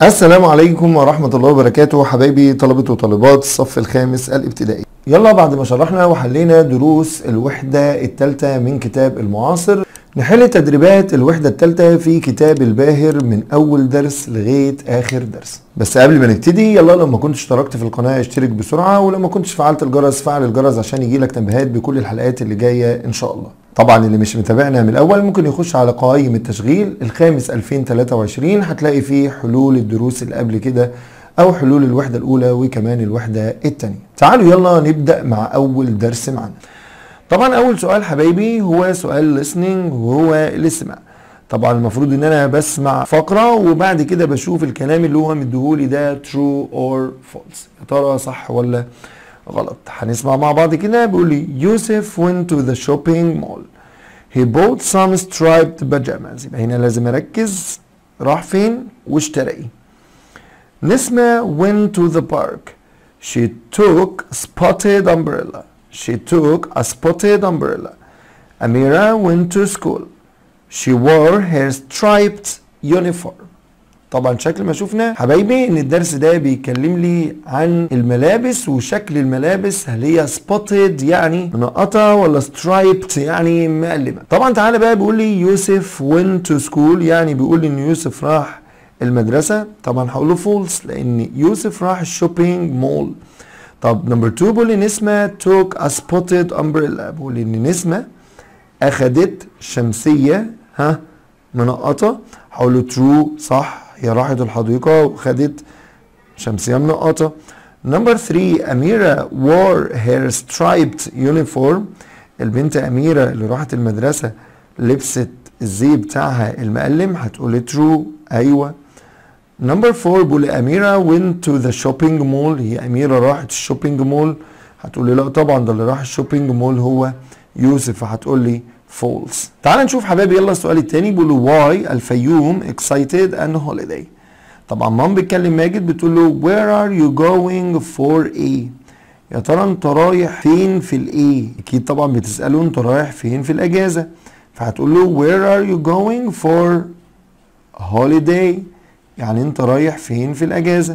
السلام عليكم ورحمة الله وبركاته حبايبي طلبة وطالبات الصف الخامس الابتدائي يلا بعد ما شرحنا وحلينا دروس الوحدة الثالثة من كتاب المعاصر نحل تدريبات الوحدة الثالثة في كتاب الباهر من أول درس لغاية آخر درس بس قبل ما نبتدي يلا لو ما كنتش اشتركت في القناة اشترك بسرعة ولو ما كنتش فعلت الجرس فعل الجرس عشان يجيلك تنبيهات بكل الحلقات اللي جاية إن شاء الله طبعا اللي مش متابعنا من الأول ممكن يخش على قوائم التشغيل الخامس 2023 هتلاقي فيه حلول الدروس اللي قبل كده أو حلول الوحدة الأولى وكمان الوحدة الثانية تعالوا يلا نبدأ مع أول درس معانا طبعا اول سؤال حبايبي هو سؤال listening وهو الاستماع طبعا المفروض ان انا بسمع فقرة وبعد كده بشوف الكلام اللي هو مديهولي ده true or false يا ترى صح ولا غلط هنسمع مع بعض كده بيقول لي يوسف went to the shopping mall he bought some striped pajamas يبقى هنا لازم اركز راح فين واشترى ايه نسمة went to the park she took spotted umbrella She took a spotted umbrella. Amira went to school. She wore her striped uniform. طبعا شكل ما شفنا حبايبي ان الدرس ده بيتكلم لي عن الملابس وشكل الملابس هل هي سبوتد يعني منقطة ولا سترايبت يعني مقلمة طبعا تعالى بقى بيقول لي يوسف went to school يعني بيقول لي ان يوسف راح المدرسة طبعا هقول له فولس لان يوسف راح الشوبينج مول طب نمبر 2 بيقول لي نسمة took a spotted umbrella بيقول لي ان نسمة اخدت شمسية ها منقطة هقول له true صح هي راحت الحديقة وخدت شمسية منقطة نمبر 3 أميرة wore her striped uniform البنت أميرة اللي راحت المدرسة لبست الزي بتاعها المقلم هتقول لي true أيوه نمبر 4 بقول أميرة went to the shopping mall هي أميرة راحت الشوبينج مول هتقول لي لا طبعا ده اللي راح الشوبينج مول هو يوسف فهتقول لي false تعال نشوف حبايبي يلا السؤال التاني بيقول واي الفيوم excited and holiday طبعا مام بتكلم ماجد بتقول له where are you going for a يا ترى انت رايح فين في الايه اكيد طبعا بتساله انت رايح فين في الاجازه فهتقول له where are you going for holiday يعني انت رايح فين في الاجازة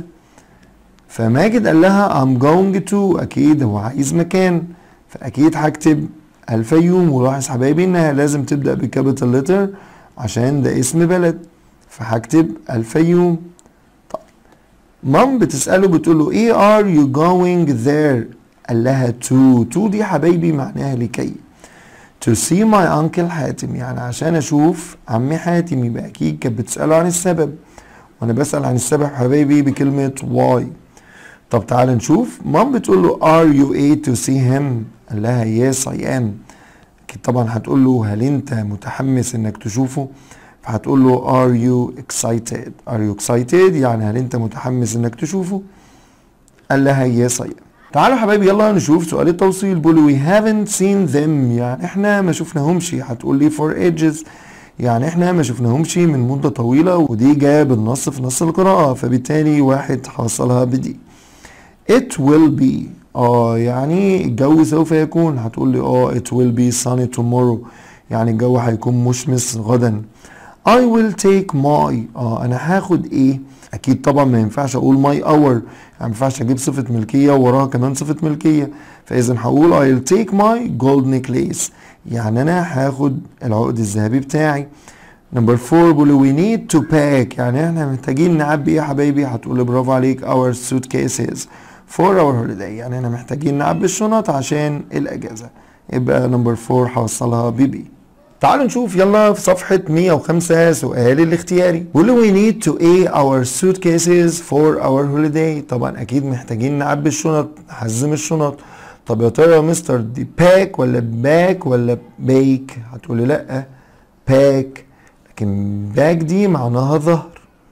فماجد قال لها I'm going to اكيد هو عايز مكان فاكيد هكتب الفيوم ولاحظ حبايبي انها لازم تبدأ بكابيتال لتر عشان ده اسم بلد فهكتب الفيوم طيب مام بتسأله بتقول له ايه are you going there قال لها to to دي حبايبي معناها لكي to see my uncle حاتم يعني عشان اشوف عمي حاتم يبقى اكيد كانت بتسأله عن السبب وانا بسأل عن السبب حبايبي بكلمة why طب تعال نشوف مام بتقول له are you a to see him قال لها yes I am اكيد طبعا هتقول له هل انت متحمس انك تشوفه فهتقول له are you excited are you excited يعني هل انت متحمس انك تشوفه قال لها yes I am تعالوا حبايبي يلا نشوف سؤال التوصيل بيقول we haven't seen them يعني احنا ما شفناهمش هتقول لي for ages يعني احنا ما شفناهمش من مدة طويلة ودي جاية بالنص في نص القراءة فبالتالي واحد حصلها بدي it will be اه يعني الجو سوف يكون هتقول لي اه it will be sunny tomorrow يعني الجو هيكون مشمس غدا I will take my اه انا هاخد ايه اكيد طبعا ما ينفعش اقول my hour يعني ما ينفعش اجيب صفة ملكية وراها كمان صفة ملكية فاذا هقول I'll take my gold necklace يعني انا هاخد العقد الذهبي بتاعي نمبر 4 بيقول we need to pack يعني احنا محتاجين نعبي ايه يا حبايبي هتقول برافو عليك our suitcases for our holiday يعني احنا محتاجين نعبي الشنط عشان الاجازه يبقى نمبر 4 هوصلها ببي تعالوا نشوف يلا في صفحة 105 سؤال الاختياري بيقول we need to a our suitcases for our holiday طبعا اكيد محتاجين نعبي الشنط نحزم الشنط طب يا ترى يا مستر دي باك ولا باك ولا بيك هتقولي لا باك لكن باك دي معناها ظهر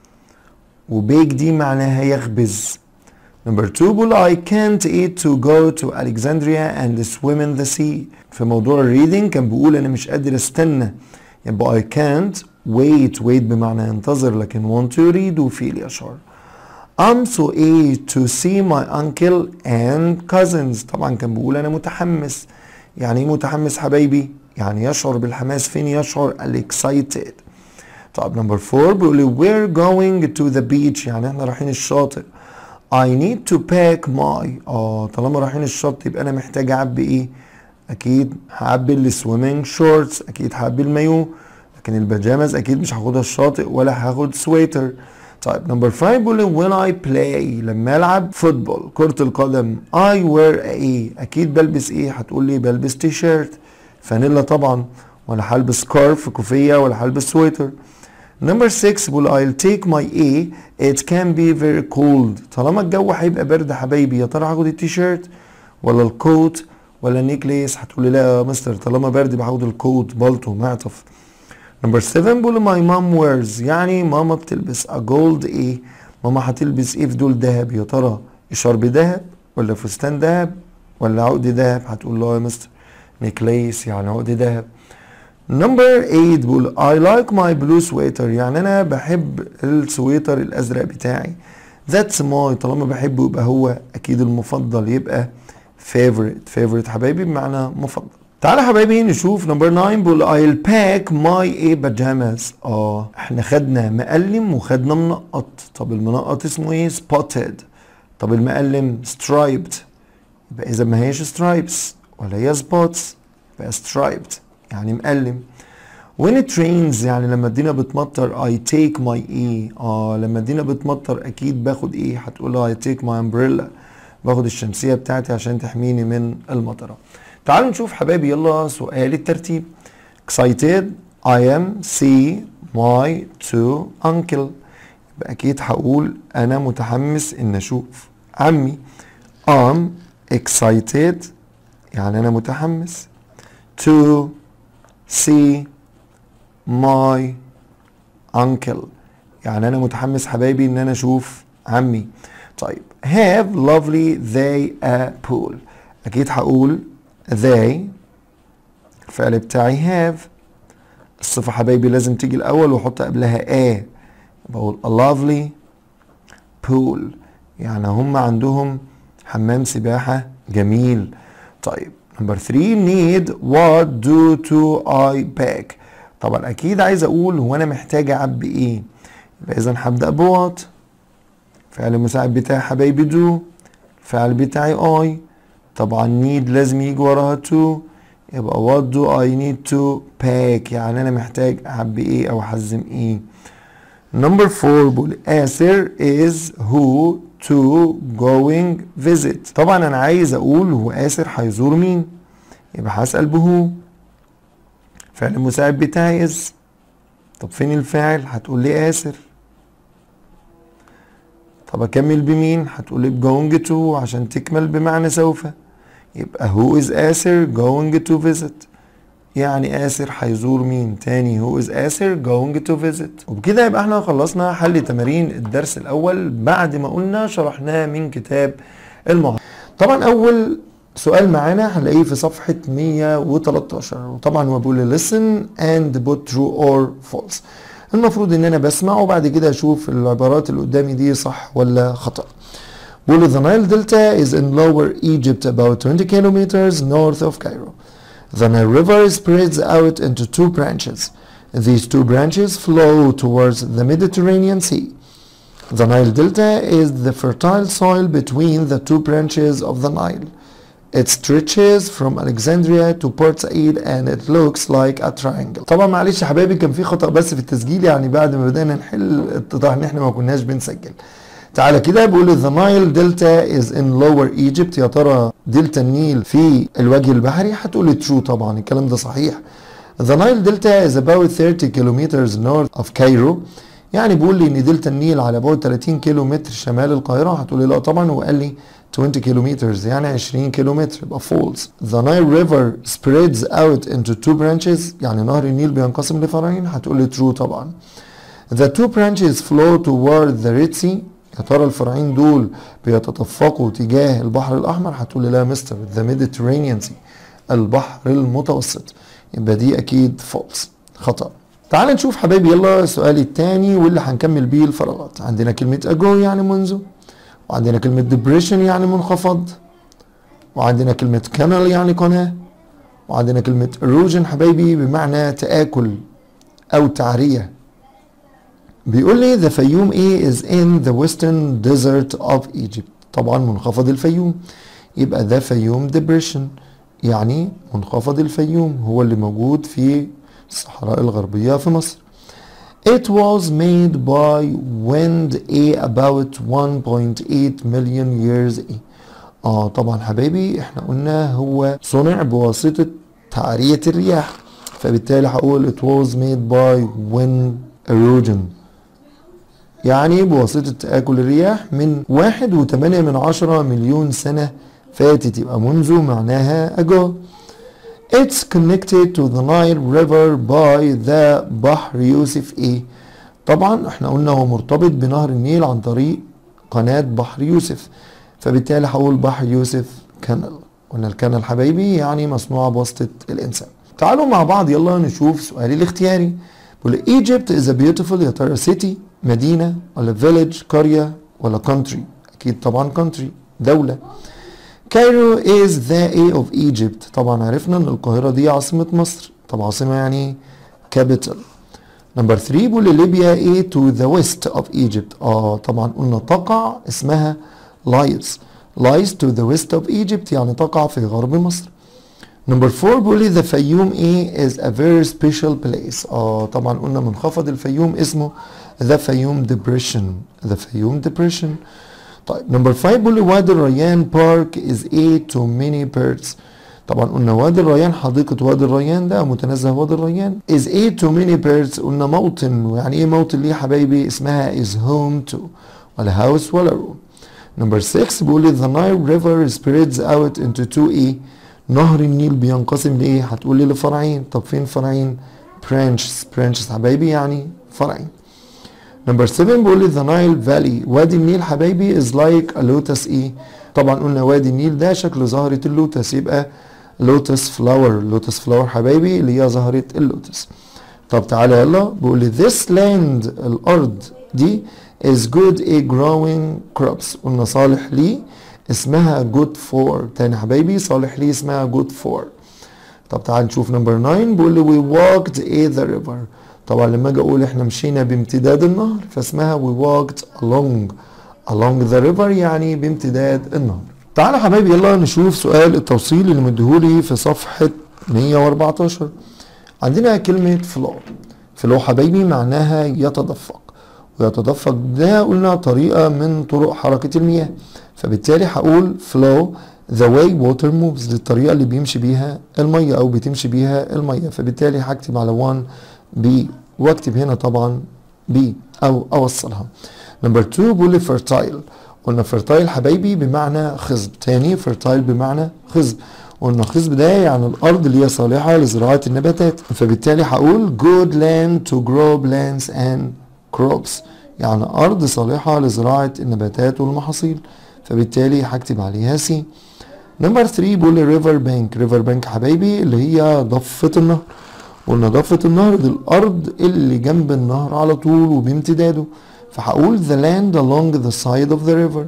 وبيك دي معناها يخبز نمبر 2 بقول I can't eat to go to Alexandria and swim in the sea في موضوع الريدنج كان بيقول انا مش قادر استنى يبقى I can't wait wait بمعنى ينتظر لكن want to read وفيل يشعر I'm so eager to see my uncle and cousins طبعا كان بيقول انا متحمس يعني ايه متحمس حبايبي يعني يشعر بالحماس فين يشعر excited طب نمبر 4 بيقول لي we're going to the beach يعني احنا رايحين الشاطئ I need to pack my اه طالما رايحين الشط يبقى انا محتاج اعبي ايه اكيد هعبي السويمنج شورتس اكيد هعبي المايو لكن البيجامز اكيد مش هاخدها الشاطئ ولا هاخد سويتر طيب نمبر 5 بيقول لي when I play لما العب فوتبول كرة القدم I wear ايه اكيد بلبس ايه هتقول لي بلبس تي شيرت فانيلا طبعا ولا هلبس سكارف كوفية ولا هلبس سويتر نمبر 6 بيقول I'll take my A it can be very cold طالما الجو هيبقى برد حبايبي يا ترى هاخد التيشيرت ولا الكوت ولا النيكليس هتقول لي لا يا مستر طالما برد يبقى هاخد الكوت بالطو معطف نمبر 7 بيقول my mom wears يعني ماما بتلبس a gold ايه ماما هتلبس ايه في دول دهب يا ترى شرب دهب ولا فستان دهب ولا عقد دهب هتقول له يا مستر نيكليس يعني عقد دهب نمبر 8 بيقول I like my blue sweater يعني انا بحب السويتر الازرق بتاعي That's my طالما بحبه يبقى هو اكيد المفضل يبقى favorite favorite حبايبي بمعنى مفضل تعالى حبايبي نشوف نمبر 9 بيقول I'll pack my a pajamas اه احنا خدنا مقلم وخدنا منقط طب المنقط اسمه ايه spotted طب المقلم striped يبقى اذا ما هيش stripes ولا هي spots يبقى striped يعني مقلم when it rains يعني لما الدنيا بتمطر I take my ايه اه لما الدنيا بتمطر اكيد باخد ايه هتقول I take my umbrella باخد الشمسية بتاعتي عشان تحميني من المطرة تعالوا نشوف حبايبي يلا سؤال الترتيب excited I am see my to uncle يبقى اكيد هقول انا متحمس ان اشوف عمي I'm excited يعني انا متحمس to see my uncle يعني انا متحمس حبايبي ان انا اشوف عمي طيب have lovely they a pool اكيد هقول they الفعل بتاعي have الصفة حبايبي لازم تيجي الاول واحط قبلها a بقول a lovely pool يعني هم عندهم حمام سباحة جميل طيب نمبر 3 need what do to I pack طبعا اكيد عايز اقول هو انا محتاج اعبي ايه يبقى اذا هبدا بوات فعل المساعد بتاعي حبايبي دو الفعل بتاعي اي طبعا need لازم يجي وراها to يبقى what do I need to pack يعني انا محتاج اعبي ايه او احزم ايه نمبر 4 بقول آسر is who to going visit طبعا انا عايز اقول هو آسر هيزور مين يبقى هسأل بهو فعل المساعد بتاعي is طب فين الفاعل هتقول لي آسر طب اكمل بمين هتقول لي going to عشان تكمل بمعنى سوف يبقى who is آسر going to visit يعني آسر هيزور مين تاني هو is آسر going to visit وبكده يبقى احنا خلصنا حل تمارين الدرس الأول بعد ما قلنا شرحناه من كتاب المعاصر طبعا أول سؤال معانا هنلاقيه في صفحة 113 وطبعا هو بيقول listen and put true or false المفروض ان انا بسمع وبعد كده اشوف العبارات اللي قدامي دي صح ولا خطأ بيقول the Nile Delta is in lower Egypt about 20 kilometers north of Cairo The Nile River spreads out into two branches. These two branches flow towards the Mediterranean Sea. The Nile Delta is the fertile soil between the two branches of the Nile. It stretches from Alexandria to Port Said and it looks like a triangle. طبعا معلش يا حبايبي كان في خطأ بس في التسجيل يعني بعد ما بدأنا نحل اتضح ان احنا ما كناش بنسجل. تعالى كده بيقول the Nile Delta is in lower Egypt يا ترى دلتا النيل في الوجه البحري هتقولي true طبعا الكلام ده صحيح The Nile Delta is about 30 kilometers north of Cairo يعني بيقول لي ان دلتا النيل على بعد 30 كيلو متر شمال القاهرة هتقولي لا طبعا هو قال لي 20 kilometers يعني 20 كيلو متر يبقى false The Nile River spreads out into two branches يعني نهر النيل بينقسم لفرعين هتقولي true طبعا The two branches flow toward the Red Sea يا ترى الفرعين دول بيتدفقوا تجاه البحر الاحمر هتقول لي لا يا مستر ذا ميديترينيان سي البحر المتوسط يبقى دي اكيد فولس خطا تعال نشوف حبايبي يلا السؤال الثاني واللي هنكمل بيه الفراغات عندنا كلمة اجو يعني منذ وعندنا كلمة ديبريشن يعني منخفض وعندنا كلمة كانال يعني قناة وعندنا كلمة اروجن حبايبي بمعنى تآكل أو تعرية بيقول لي the فيوم A is in the western desert of Egypt طبعا منخفض الفيوم يبقى the فيوم depression يعني منخفض الفيوم هو اللي موجود في الصحراء الغربية في مصر It was made by wind A about 1.8 million years A اه طبعا حبايبي احنا قلنا هو صنع بواسطة تعرية الرياح فبالتالي هقول it was made by wind erosion يعني بواسطة تآكل الرياح من واحد وتمانية من عشرة مليون سنة فاتت يبقى منذ معناها ago It's connected to the Nile River by the بحر يوسف A طبعا احنا قلنا هو مرتبط بنهر النيل عن طريق قناة بحر يوسف فبالتالي هقول بحر يوسف كانال قلنا الكانال حبايبي يعني مصنوعة بواسطة الإنسان تعالوا مع بعض يلا نشوف سؤالي الاختياري بيقول Egypt is a beautiful يا ترى city مدينة ولا village قرية ولا country أكيد طبعا country دولة كايرو is the A of Egypt طبعا عرفنا ان القاهرة دي عاصمة مصر طب عاصمة يعني capital نمبر 3 بيقول ليبيا A to the west of Egypt اه طبعا قلنا تقع اسمها lies lies to the west of Egypt يعني تقع في غرب مصر نمبر 4 بيقول لي the فيوم A is a very special place اه طبعا قلنا منخفض الفيوم اسمه the فيوم depression the فيوم depression طيب نمبر 5 بيقول لي وادي الريان بارك is a to many birds طبعا قلنا وادي الريان حديقة وادي الريان ده متنزه وادي الريان is a to many birds قلنا موطن ويعني ايه موطن ليه يا حبايبي اسمها is home to ولا house ولا room نمبر 6 بيقول لي the Nile river spreads out into two a نهر النيل بينقسم لايه هتقول لي لفرعين طب فين فرعين branches branches حبايبي يعني فرعين نمبر 7 بيقول لي ذا نايل فالي وادي النيل حبايبي از لايك ا لوتس ايه طبعا قلنا وادي النيل ده شكل زهرة اللوتس يبقى لوتس فلاور لوتس فلاور حبايبي اللي هي زهرة اللوتس طب تعالى يلا بيقول لي this land الارض دي is good a growing crops قلنا صالح ليه اسمها good for تاني حبايبي صالح ليه اسمها good for طب تعال نشوف نمبر 9 بيقول لي we walked a the river طبعا لما اجي اقول احنا مشينا بامتداد النهر فاسمها we walked along along the river يعني بامتداد النهر تعالى حبايبي يلا نشوف سؤال التوصيل اللي مديهولي في صفحة 114 عندنا كلمة فلو فلو حبايبي معناها يتدفق ويتدفق ده قلنا طريقة من طرق حركة المياه فبالتالي هقول flow the way water moves دي الطريقة اللي بيمشي بيها المية أو بتمشي بيها المية فبالتالي هكتب على 1 بي واكتب هنا طبعا بي او اوصلها نمبر 2 بيقول لي fertile قلنا fertile حبايبي بمعنى خصب تاني fertile بمعنى خصب قلنا خصب ده يعني الارض اللي هي صالحه لزراعه النباتات فبالتالي هقول good land to grow plants and crops يعني ارض صالحه لزراعه النباتات والمحاصيل فبالتالي هكتب عليها سي نمبر 3 بيقول لي ريفر بانك ريفر بانك حبايبي اللي هي ضفه النهر قلنا ضفة النهر دي الأرض اللي جنب النهر على طول وبامتداده فهقول the land along the side of the river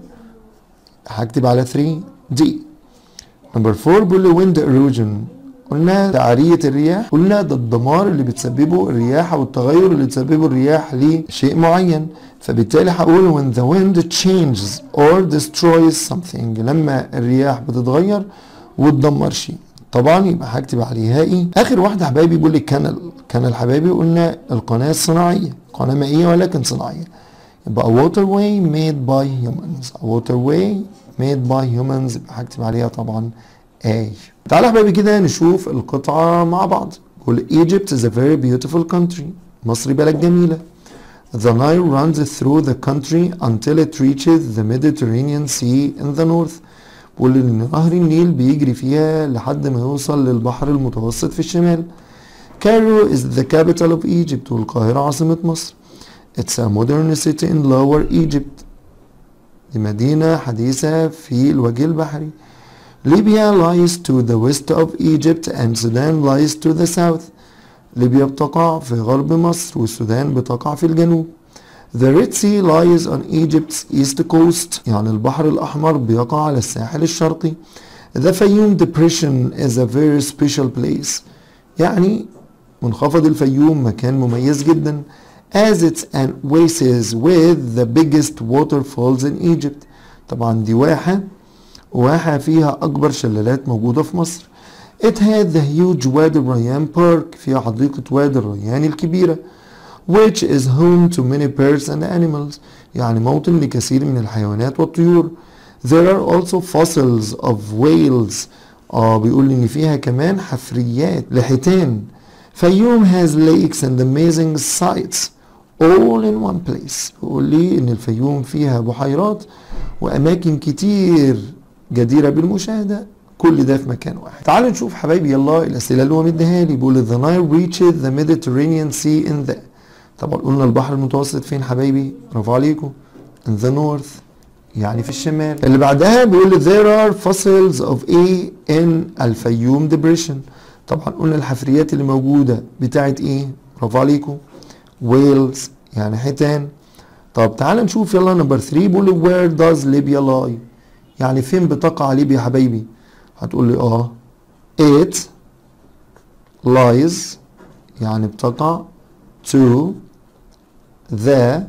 هكتب على 3 دي نمبر 4 بيقول لي wind erosion قلنا تعرية الرياح قلنا ده الدمار اللي بتسببه الرياح او التغير اللي تسببه الرياح لشيء معين فبالتالي هقول when the wind changes or destroys something لما الرياح بتتغير وتدمر شيء طبعا يبقى هكتب عليها ايه اخر واحده حبايبي بيقول لي كانال كانال حبايبي قلنا القناه الصناعيه قناه مائيه ولكن صناعيه يبقى a waterway made by humans a waterway made by humans يبقى هكتب عليها طبعا A تعالى يا حبايبي كده نشوف القطعه مع بعض بيقول Egypt is a very beautiful country مصر بلد جميله The Nile runs through the country until it reaches the Mediterranean Sea in the north بيقول ان نهر النيل بيجري فيها لحد ما يوصل للبحر المتوسط في الشمال كايرو is the capital of Egypt والقاهرة عاصمة مصر It's a modern city in lower Egypt دي مدينة حديثة في الوجه البحري ليبيا lies to the west of Egypt and Sudan lies to the south ليبيا بتقع في غرب مصر والسودان بتقع في الجنوب The Red Sea lies on Egypt's east coast يعني البحر الأحمر بيقع على الساحل الشرقي The Fayoum Depression is a very special place يعني منخفض الفيوم مكان مميز جدا as its an oasis with the biggest waterfalls in Egypt طبعا دي واحة واحة فيها أكبر شلالات موجودة في مصر It had the huge وادي الريان Park فيها حديقة وادي الريان الكبيرة which is home to many birds and animals يعني موطن لكثير من الحيوانات والطيور There are also fossils of whales اه بيقول ان فيها كمان حفريات لحيتان فيوم has lakes and amazing sights all in one place بيقول لي ان الفيوم فيها بحيرات واماكن كتير جديرة بالمشاهدة كل ده في مكان واحد تعالوا نشوف حبايبي يلا الاسئله اللي هو مديها لي بيقول the Nile reaches the Mediterranean Sea in the طبعا قلنا البحر المتوسط فين حبايبي برافو عليكم in the north يعني في الشمال اللي بعدها بيقول لي there are fossils of A in الفيوم depression طبعا قلنا الحفريات اللي موجودة بتاعت ايه برافو عليكم whales يعني حيتان طب تعال نشوف يلا نمبر 3 بيقول لي where does Libya lie يعني فين بتقع ليبيا يا حبايبي هتقول لي اه it lies يعني بتقع to the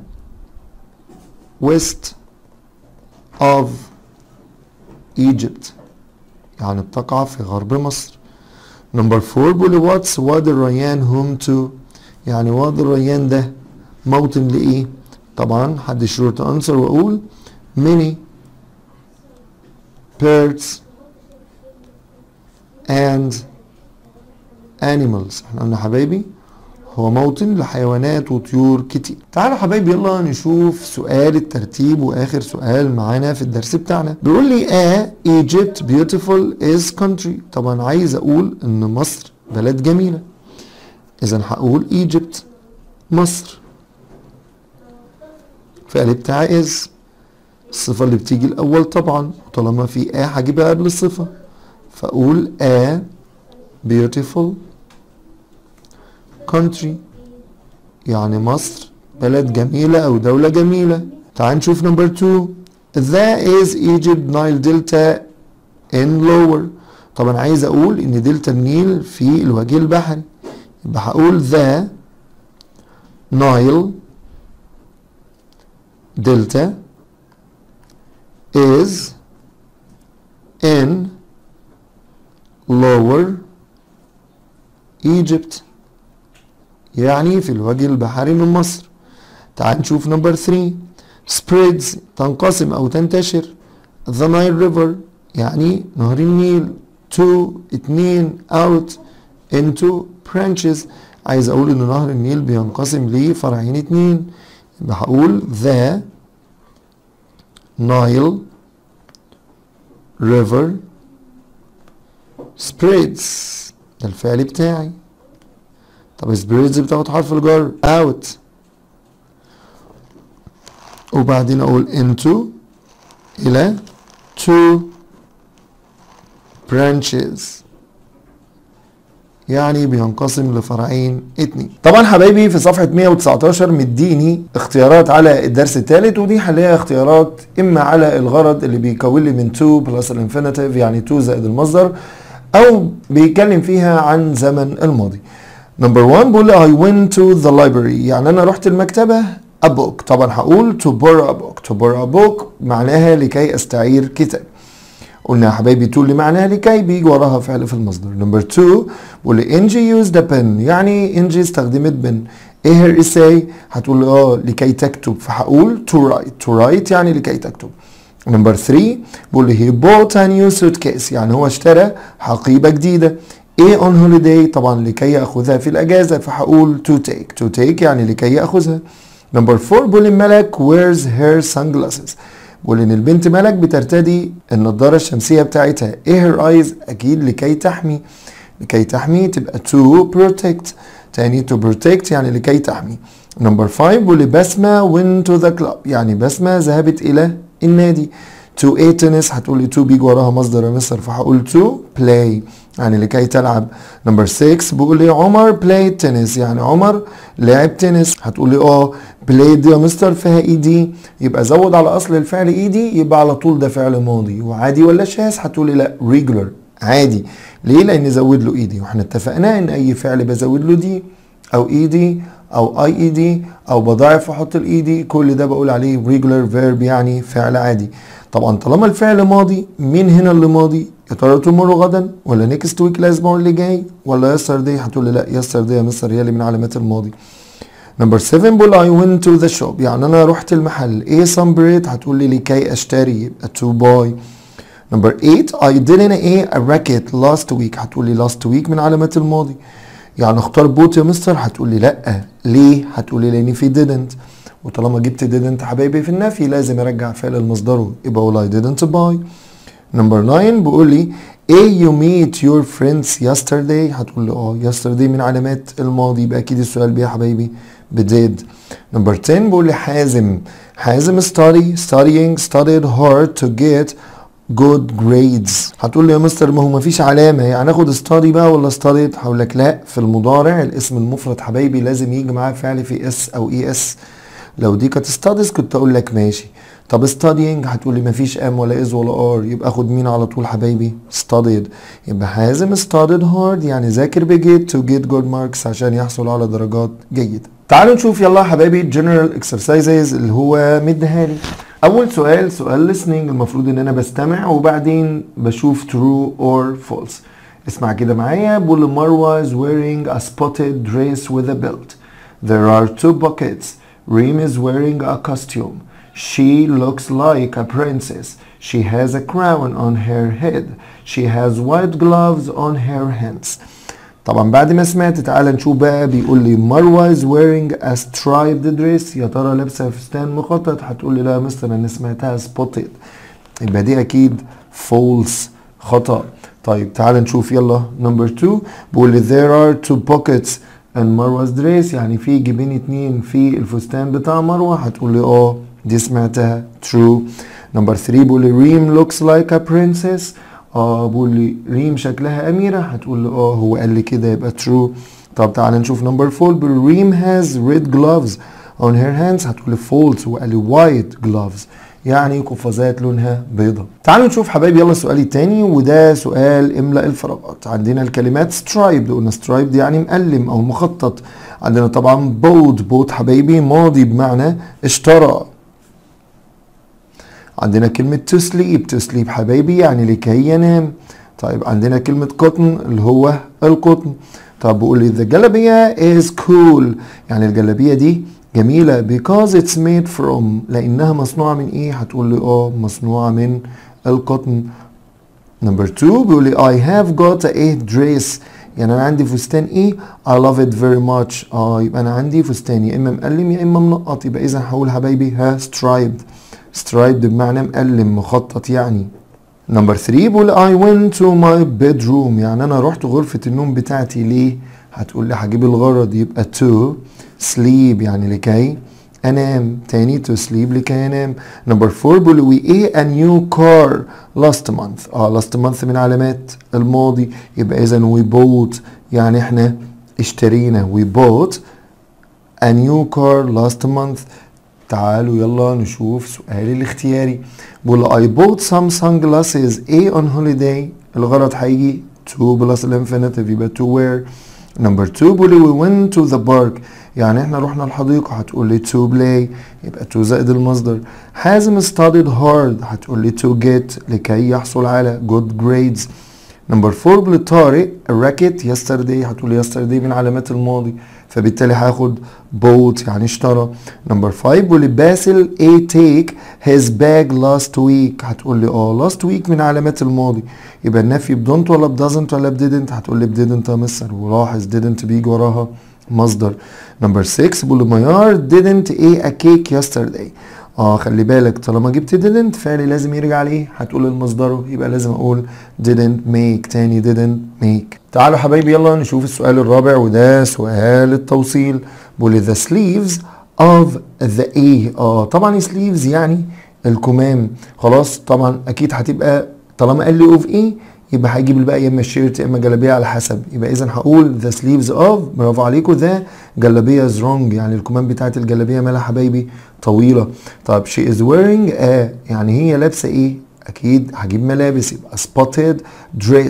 west of Egypt يعني بتقع في غرب مصر نمبر 4 بيقول لي what's وادي الريان home to يعني وادي الريان ده موطن لإيه طبعا حد شروط answer وأقول many birds and animals احنا قلنا حبايبي هو موطن لحيوانات وطيور كتير تعالوا حبايبي يلا نشوف سؤال الترتيب واخر سؤال معانا في الدرس بتاعنا بيقول لي اه Egypt beautiful is country طبعا عايز اقول ان مصر بلد جميلة اذا هقول Egypt مصر الفعل بتاعي is الصفة اللي بتيجي الأول طبعا وطالما في آ هجيبها قبل الصفة فأقول a beautiful country يعني مصر بلد جميلة أو دولة جميلة تعال نشوف نمبر 2 That is Egypt Nile Delta in lower طبعا عايز أقول إن دلتا النيل في الوجه البحري يبقى هقول the Nile Delta is in lower Egypt يعني في الوجه البحري من مصر تعال نشوف نمبر 3 spreads تنقسم او تنتشر the Nile River يعني نهر النيل to اتنين out into branches عايز اقول ان نهر النيل بينقسم لفرعين اتنين يبقى هقول the Nile river spreads ده الفعل بتاعي طب spreads بتاخد حرف الجر out وبعدين اقول into الى two branches يعني بينقسم لفرعين اتنين طبعا حبايبي في صفحة 119 مديني اختيارات على الدرس الثالث ودي هنلاقيها اختيارات اما على الغرض اللي بيكون لي من to بلس الانفينيتيف يعني to زائد المصدر او بيتكلم فيها عن زمن الماضي نمبر 1 بيقول لي I went to the library يعني انا رحت المكتبة a book طبعا هقول to borrow a book to borrow a book معناها لكي استعير كتاب قلنا يا حبايبي تو اللي معناها لكي بيجي وراها فعل في المصدر نمبر 2 بقول لي انجي يوز ذا بن يعني انجي استخدمت بن ايه هير اساي هتقول لي اه لكي تكتب فهقول تو رايت تو رايت يعني لكي تكتب نمبر 3 بقول لي هي بوت ا نيو سوت كيس يعني هو اشترى حقيبه جديده ايه اون هوليداي طبعا لكي ياخذها في الاجازه فهقول تو تيك تو تيك يعني لكي ياخذها نمبر 4 بقول لي ملك ويرز هير سان جلاسز بقول ان البنت ملك بترتدي النضاره الشمسيه بتاعتها ايه هير ايز اكيد لكي تحمي لكي تحمي تبقى to protect تاني to protect يعني لكي تحمي نمبر 5 بقول لي بسمه went to the club يعني بسمه ذهبت الى النادي to a tennis هتقول لي to بيجي وراها مصدر يا مصر فهقول to play يعني لكي تلعب نمبر 6 بيقول لي عمر played tennis يعني عمر لعب تنس هتقول لي اه played يا مستر فيها اي دي يبقى زود على اصل الفعل اي دي يبقى على طول ده فعل ماضي وعادي ولا شاذ هتقول لي لا regular عادي ليه لان زود له اي دي واحنا اتفقنا ان اي فعل بزود له دي او ايدي او اي اي دي او بضاعف واحط الايدي كل ده بقول عليه regular verb يعني فعل عادي طبعا طالما الفعل ماضي مين هنا اللي ماضي يا ترى tomorrow غدا ولا نيكست ويك الاسبوع اللي جاي ولا yesterday هتقول لي لا yesterday يا مستر هي اللي من علامات الماضي نمبر 7 بقول I went to the shop يعني انا رحت المحل ايه some bread هتقول لي لكي اشتري يبقى to buy نمبر 8 I didn't ايه a racket last week هتقول لي last week من علامات الماضي يعني اختار بوت يا مستر هتقول لي لا ليه هتقول لي لان في didn't وطالما جبت didn't حبايبي في النفي لازم ارجع فعل المصدره يبقى اقول I didn't buy نمبر 9 بيقول لي ايه you meet your friends yesterday هتقول لي اه yesterday من علامات الماضي يبقى اكيد السؤال بيه يا حبايبي بديد نمبر 10 بيقول لي حازم حازم study studying studied hard to get good grades هتقول لي يا مستر ما هو مفيش علامه يعني اخد study بقى ولا studied هقول لك لا في المضارع الاسم المفرد حبايبي لازم يجي معاه فعل في اس او اي اس لو دي كانت studies كنت اقول لك ماشي طب studying هتقول لي مفيش ام ولا از ولا ار يبقى اخد مين على طول حبايبي studied يبقى حازم studied hard يعني ذاكر بجد to get good marks عشان يحصل على درجات جيدة تعالوا نشوف يلا يا حبايبي general exercises اللي هو مديها لي اول سؤال سؤال listening المفروض ان انا بستمع وبعدين بشوف true or false اسمع كده معايا بقول مروة is wearing a spotted dress with a belt there are two buckets Reem is wearing a costume She looks like a princess. She has a crown on her head. She has white gloves on her hands. طبعا بعد ما سمعت تعالى نشوف بقى بيقول لي مروة is wearing a striped dress يا ترى لابسة فستان مخطط هتقول لي لا يا مستر انا سمعتها spotted يبقى دي اكيد false خطأ طيب تعالى نشوف يلا نمبر 2 بيقول لي there are two pockets in مروة dress يعني في جيبين اتنين في الفستان بتاع مروة هتقول لي اه دي سمعتها true نمبر 3 بيقول لي ريم looks like a princess اه بيقول لي ريم شكلها اميره هتقول لي اه هو قال لي كده يبقى true طب تعالى نشوف نمبر 4 بيقول ريم has red gloves on her hands هتقول لي false هو قال لي white gloves يعني قفازات لونها بيضة تعالوا نشوف حبايبي يلا السؤال التاني وده سؤال املأ الفراغات عندنا الكلمات striped قلنا striped يعني مقلم او مخطط عندنا طبعا بوت بوت حبايبي ماضي بمعنى اشترى عندنا كلمة to sleep to sleep حبايبي يعني لكي ينام طيب عندنا كلمة cotton اللي هو القطن طب بقول لي the جلابية is cool يعني الجلابية دي جميلة because it's made from لأنها مصنوعة من إيه؟ هتقول لي آه مصنوعة من القطن نمبر 2 بيقول لي I have got a dress يعني أنا عندي فستان إيه؟ I love it very much آه يبقى أنا عندي فستان يا إما مقلم يا إما منقط يبقى إذا هقول حبايبي ها striped striped بمعنى مقلم مخطط يعني نمبر 3 بيقول I went to my bedroom يعني أنا رحت غرفة النوم بتاعتي ليه؟ هتقول لي هجيب الغرض يبقى to sleep يعني لكي انام تاني to sleep لكي انام نمبر 4 بيقول we a a new car last month اه last month من علامات الماضي يبقى اذا we bought يعني احنا اشترينا we bought a new car last month تعالوا يلا نشوف سؤالي الاختياري بيقول I bought some sunglasses A on holiday الغرض هيجي to plus الانفينيتيف يبقى to wear نمبر 2 بيقول لي we went to the park يعني احنا رحنا الحديقة هتقول لي to play يبقى to زائد المصدر حازم studied hard هتقول لي to get لكي يحصل على good grades نمبر 4 بيقول لي طارق الراكت yesterday هتقول لي yesterday من علامات الماضي فبالتالي هاخد bought يعني اشترى نمبر 5 بيقول لي باسل a take his bag last week هتقول لي اه last week من علامات الماضي يبقى النفي بدونت ولا بدازنت ولا بديدنت هتقول لي بديدنت يا مستر ولاحظ didn't بيجي وراها مصدر نمبر 6 بيقول لي ميار didn't eat a cake yesterday اه خلي بالك طالما جبت didn't فعلي لازم يرجع ليه هتقول المصدره يبقى لازم اقول didn't make تاني didn't make تعالوا حبايبي يلا نشوف السؤال الرابع وده سؤال التوصيل بيقول لي the sleeves of the A اه طبعا sleeves يعني الكمام خلاص طبعا اكيد هتبقى طالما قال لي اوف ايه يبقى هجيب الباقي يا اما الشيرت يا اما جلابيه على حسب يبقى اذا هقول ذا سليفز اوف برافو عليكم ذا جلابيه از رونج يعني الكمام بتاعت الجلابيه مالها حبايبي طويله طب شي از ويرينج ا يعني هي لابسه ايه اكيد هجيب ملابس يبقى spotted dress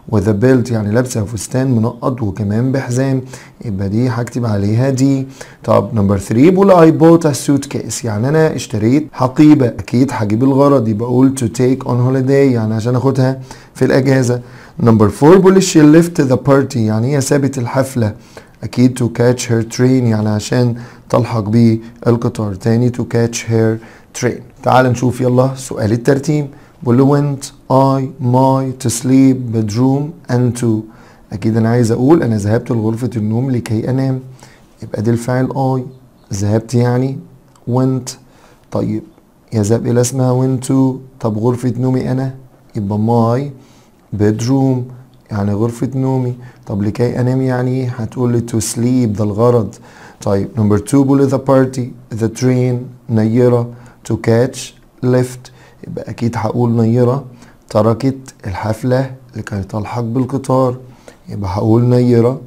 with a belt يعني لابسه فستان منقط وكمان بحزام يبقى دي هكتب عليها دي طب نمبر 3 بقول I bought a suitcase يعني انا اشتريت حقيبه اكيد هجيب الغرض يبقى اقول to take on holiday يعني عشان اخدها في الاجازه نمبر 4 بقول she left the party يعني هي سابت الحفله اكيد to catch her train يعني عشان تلحق بالقطار تاني to catch her train تعال نشوف يلا سؤال الترتيب بقول له went I my to sleep bedroom and to اكيد انا عايز اقول انا ذهبت لغرفة النوم لكي انام يبقى دي الفعل I ذهبت يعني went طيب يذهب الى اسمها went to طب غرفة نومي انا يبقى my bedroom يعني غرفة نومي طب لكي انام يعني ايه هتقول لي to sleep ده الغرض طيب نمبر 2 بقول the party the train نيرة to catch left يبقى اكيد هقول نيرة تركت الحفلة لكي تلحق بالقطار يبقى هقول نيرة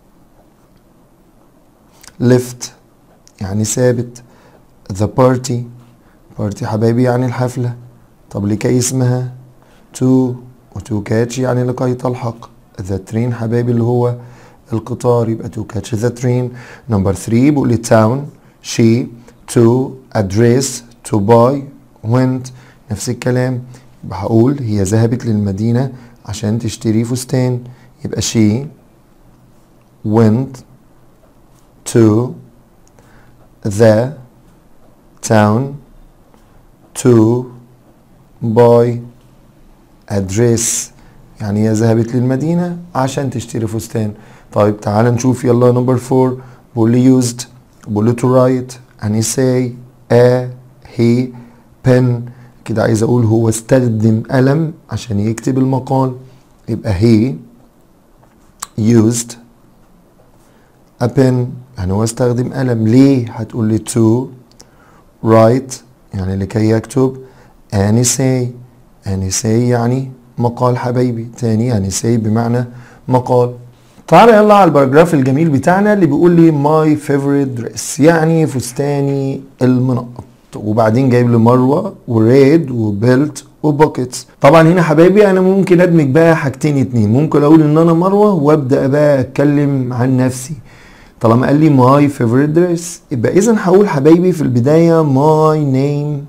left يعني ثابت the party party حبايبي يعني الحفلة طب لكي اسمها to و to catch يعني لكي تلحق the train حبايبي اللي هو القطار يبقى to catch the train number 3 بقول لي town she to address to buy went نفس الكلام يبقى هقول هي ذهبت للمدينة عشان تشتري فستان يبقى she went to the town to buy address يعني هي ذهبت للمدينة عشان تشتري فستان طيب تعال نشوف يلا نمبر 4 بقول لي used بقول له to write and say a he pen كده عايز اقول هو استخدم قلم عشان يكتب المقال يبقى he used a pen يعني هو استخدم قلم ليه هتقول لي to write يعني لكي يكتب an essay an essay يعني مقال حبايبي تاني يعني say بمعنى مقال تعالى يلا على الباراجراف الجميل بتاعنا اللي بيقول لي my favorite dress يعني فستاني المنقط وبعدين جايب لي مروه وريد وبيلت وبوكيتس طبعا هنا حبايبي انا ممكن ادمج بقى حاجتين اتنين ممكن اقول ان انا مروه وابدا بقى اتكلم عن نفسي طالما قال لي ماي فيفورت دريس يبقى اذا هقول حبايبي في البدايه ماي نيم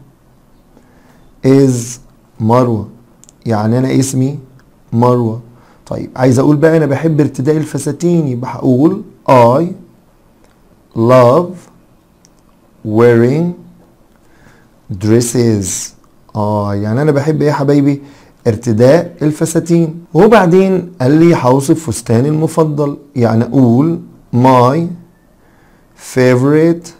از مروه يعني انا اسمي مروه طيب عايز اقول بقى انا بحب ارتداء الفساتين يبقى هقول I love wearing dresses اه يعني انا بحب ايه يا حبايبي ارتداء الفساتين وبعدين قال لي هوصف فستاني المفضل يعني اقول my favorite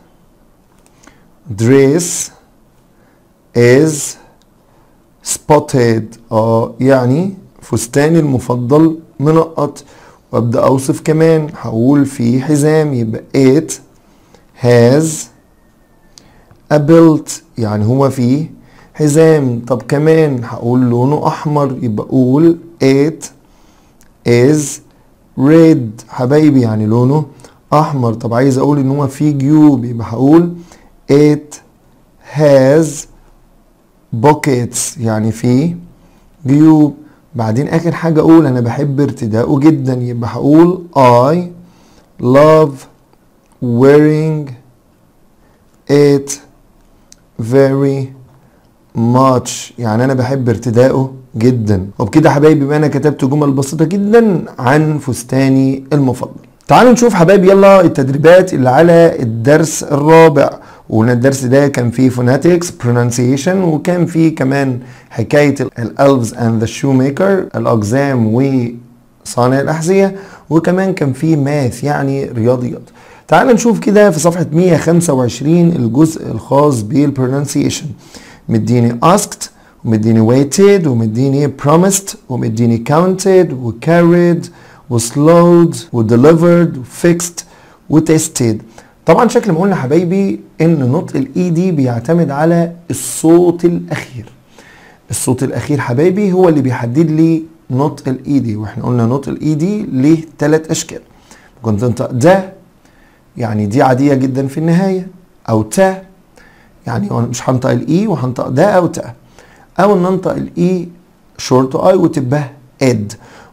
dress is spotted اه يعني فستاني المفضل منقط وابدا اوصف كمان هقول في حزام يبقى it has a belt يعني هو فيه حزام طب كمان هقول لونه احمر يبقى اقول it is red حبايبي يعني لونه احمر طب عايز اقول ان هو فيه جيوب يبقى هقول it has pockets يعني فيه جيوب بعدين اخر حاجة اقول انا بحب ارتداءه جدا يبقى هقول I love wearing it very much يعني انا بحب ارتدائه جدا وبكده حبايبي يبقى انا كتبت جمل بسيطة جدا عن فستاني المفضل تعالوا نشوف حبايبي يلا التدريبات اللي على الدرس الرابع وقلنا الدرس ده كان فيه phonetics pronunciation وكان فيه كمان حكاية الالفز اند ذا شو ميكر الاقزام وصانع الاحذية وكمان كان فيه ماث يعني رياضيات تعال نشوف كده في صفحة 125 الجزء الخاص بالبرونسيشن مديني asked ومديني waited ومديني promised ومديني counted وcarried وslowed ودelivered وfixed وtested طبعا شكل ما قلنا حبايبي ان نطق الاي دي بيعتمد على الصوت الاخير الصوت الاخير حبايبي هو اللي بيحدد لي نطق الاي دي واحنا قلنا نطق الاي دي ليه ثلاث اشكال كنت انطق ده يعني دي عادية جدا في النهاية او تا يعني مش هنطق الاي وهنطق ده او تا او ان انطق الاي شورت اي وتبقى اد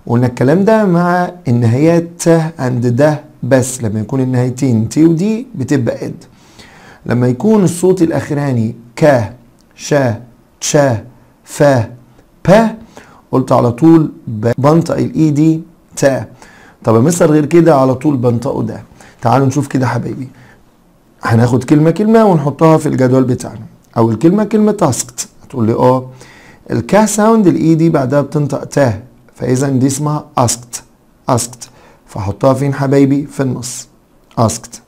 وقلنا الكلام ده مع النهايات ت اند ده بس لما يكون النهايتين تي ودي بتبقى اد لما يكون الصوت الاخراني ك شا تشا فا با قلت على طول بنطق الاي دي تا طب يا مستر غير كده على طول بنطقه ده تعالوا نشوف كده حبايبي هناخد كلمة كلمة ونحطها في الجدول بتاعنا أول كلمة كلمة تاسكت هتقول لي اه الكا ساوند الاي دي بعدها بتنطق تا فإذا دي اسمها اسكت اسكت فحطها فين حبايبي في النص اسكت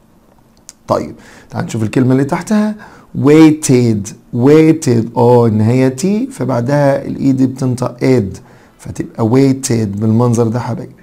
طيب تعال نشوف الكلمة اللي تحتها waited waited اه ان هي تي فبعدها الاي دي بتنطق اد فتبقى waited بالمنظر ده حبايبي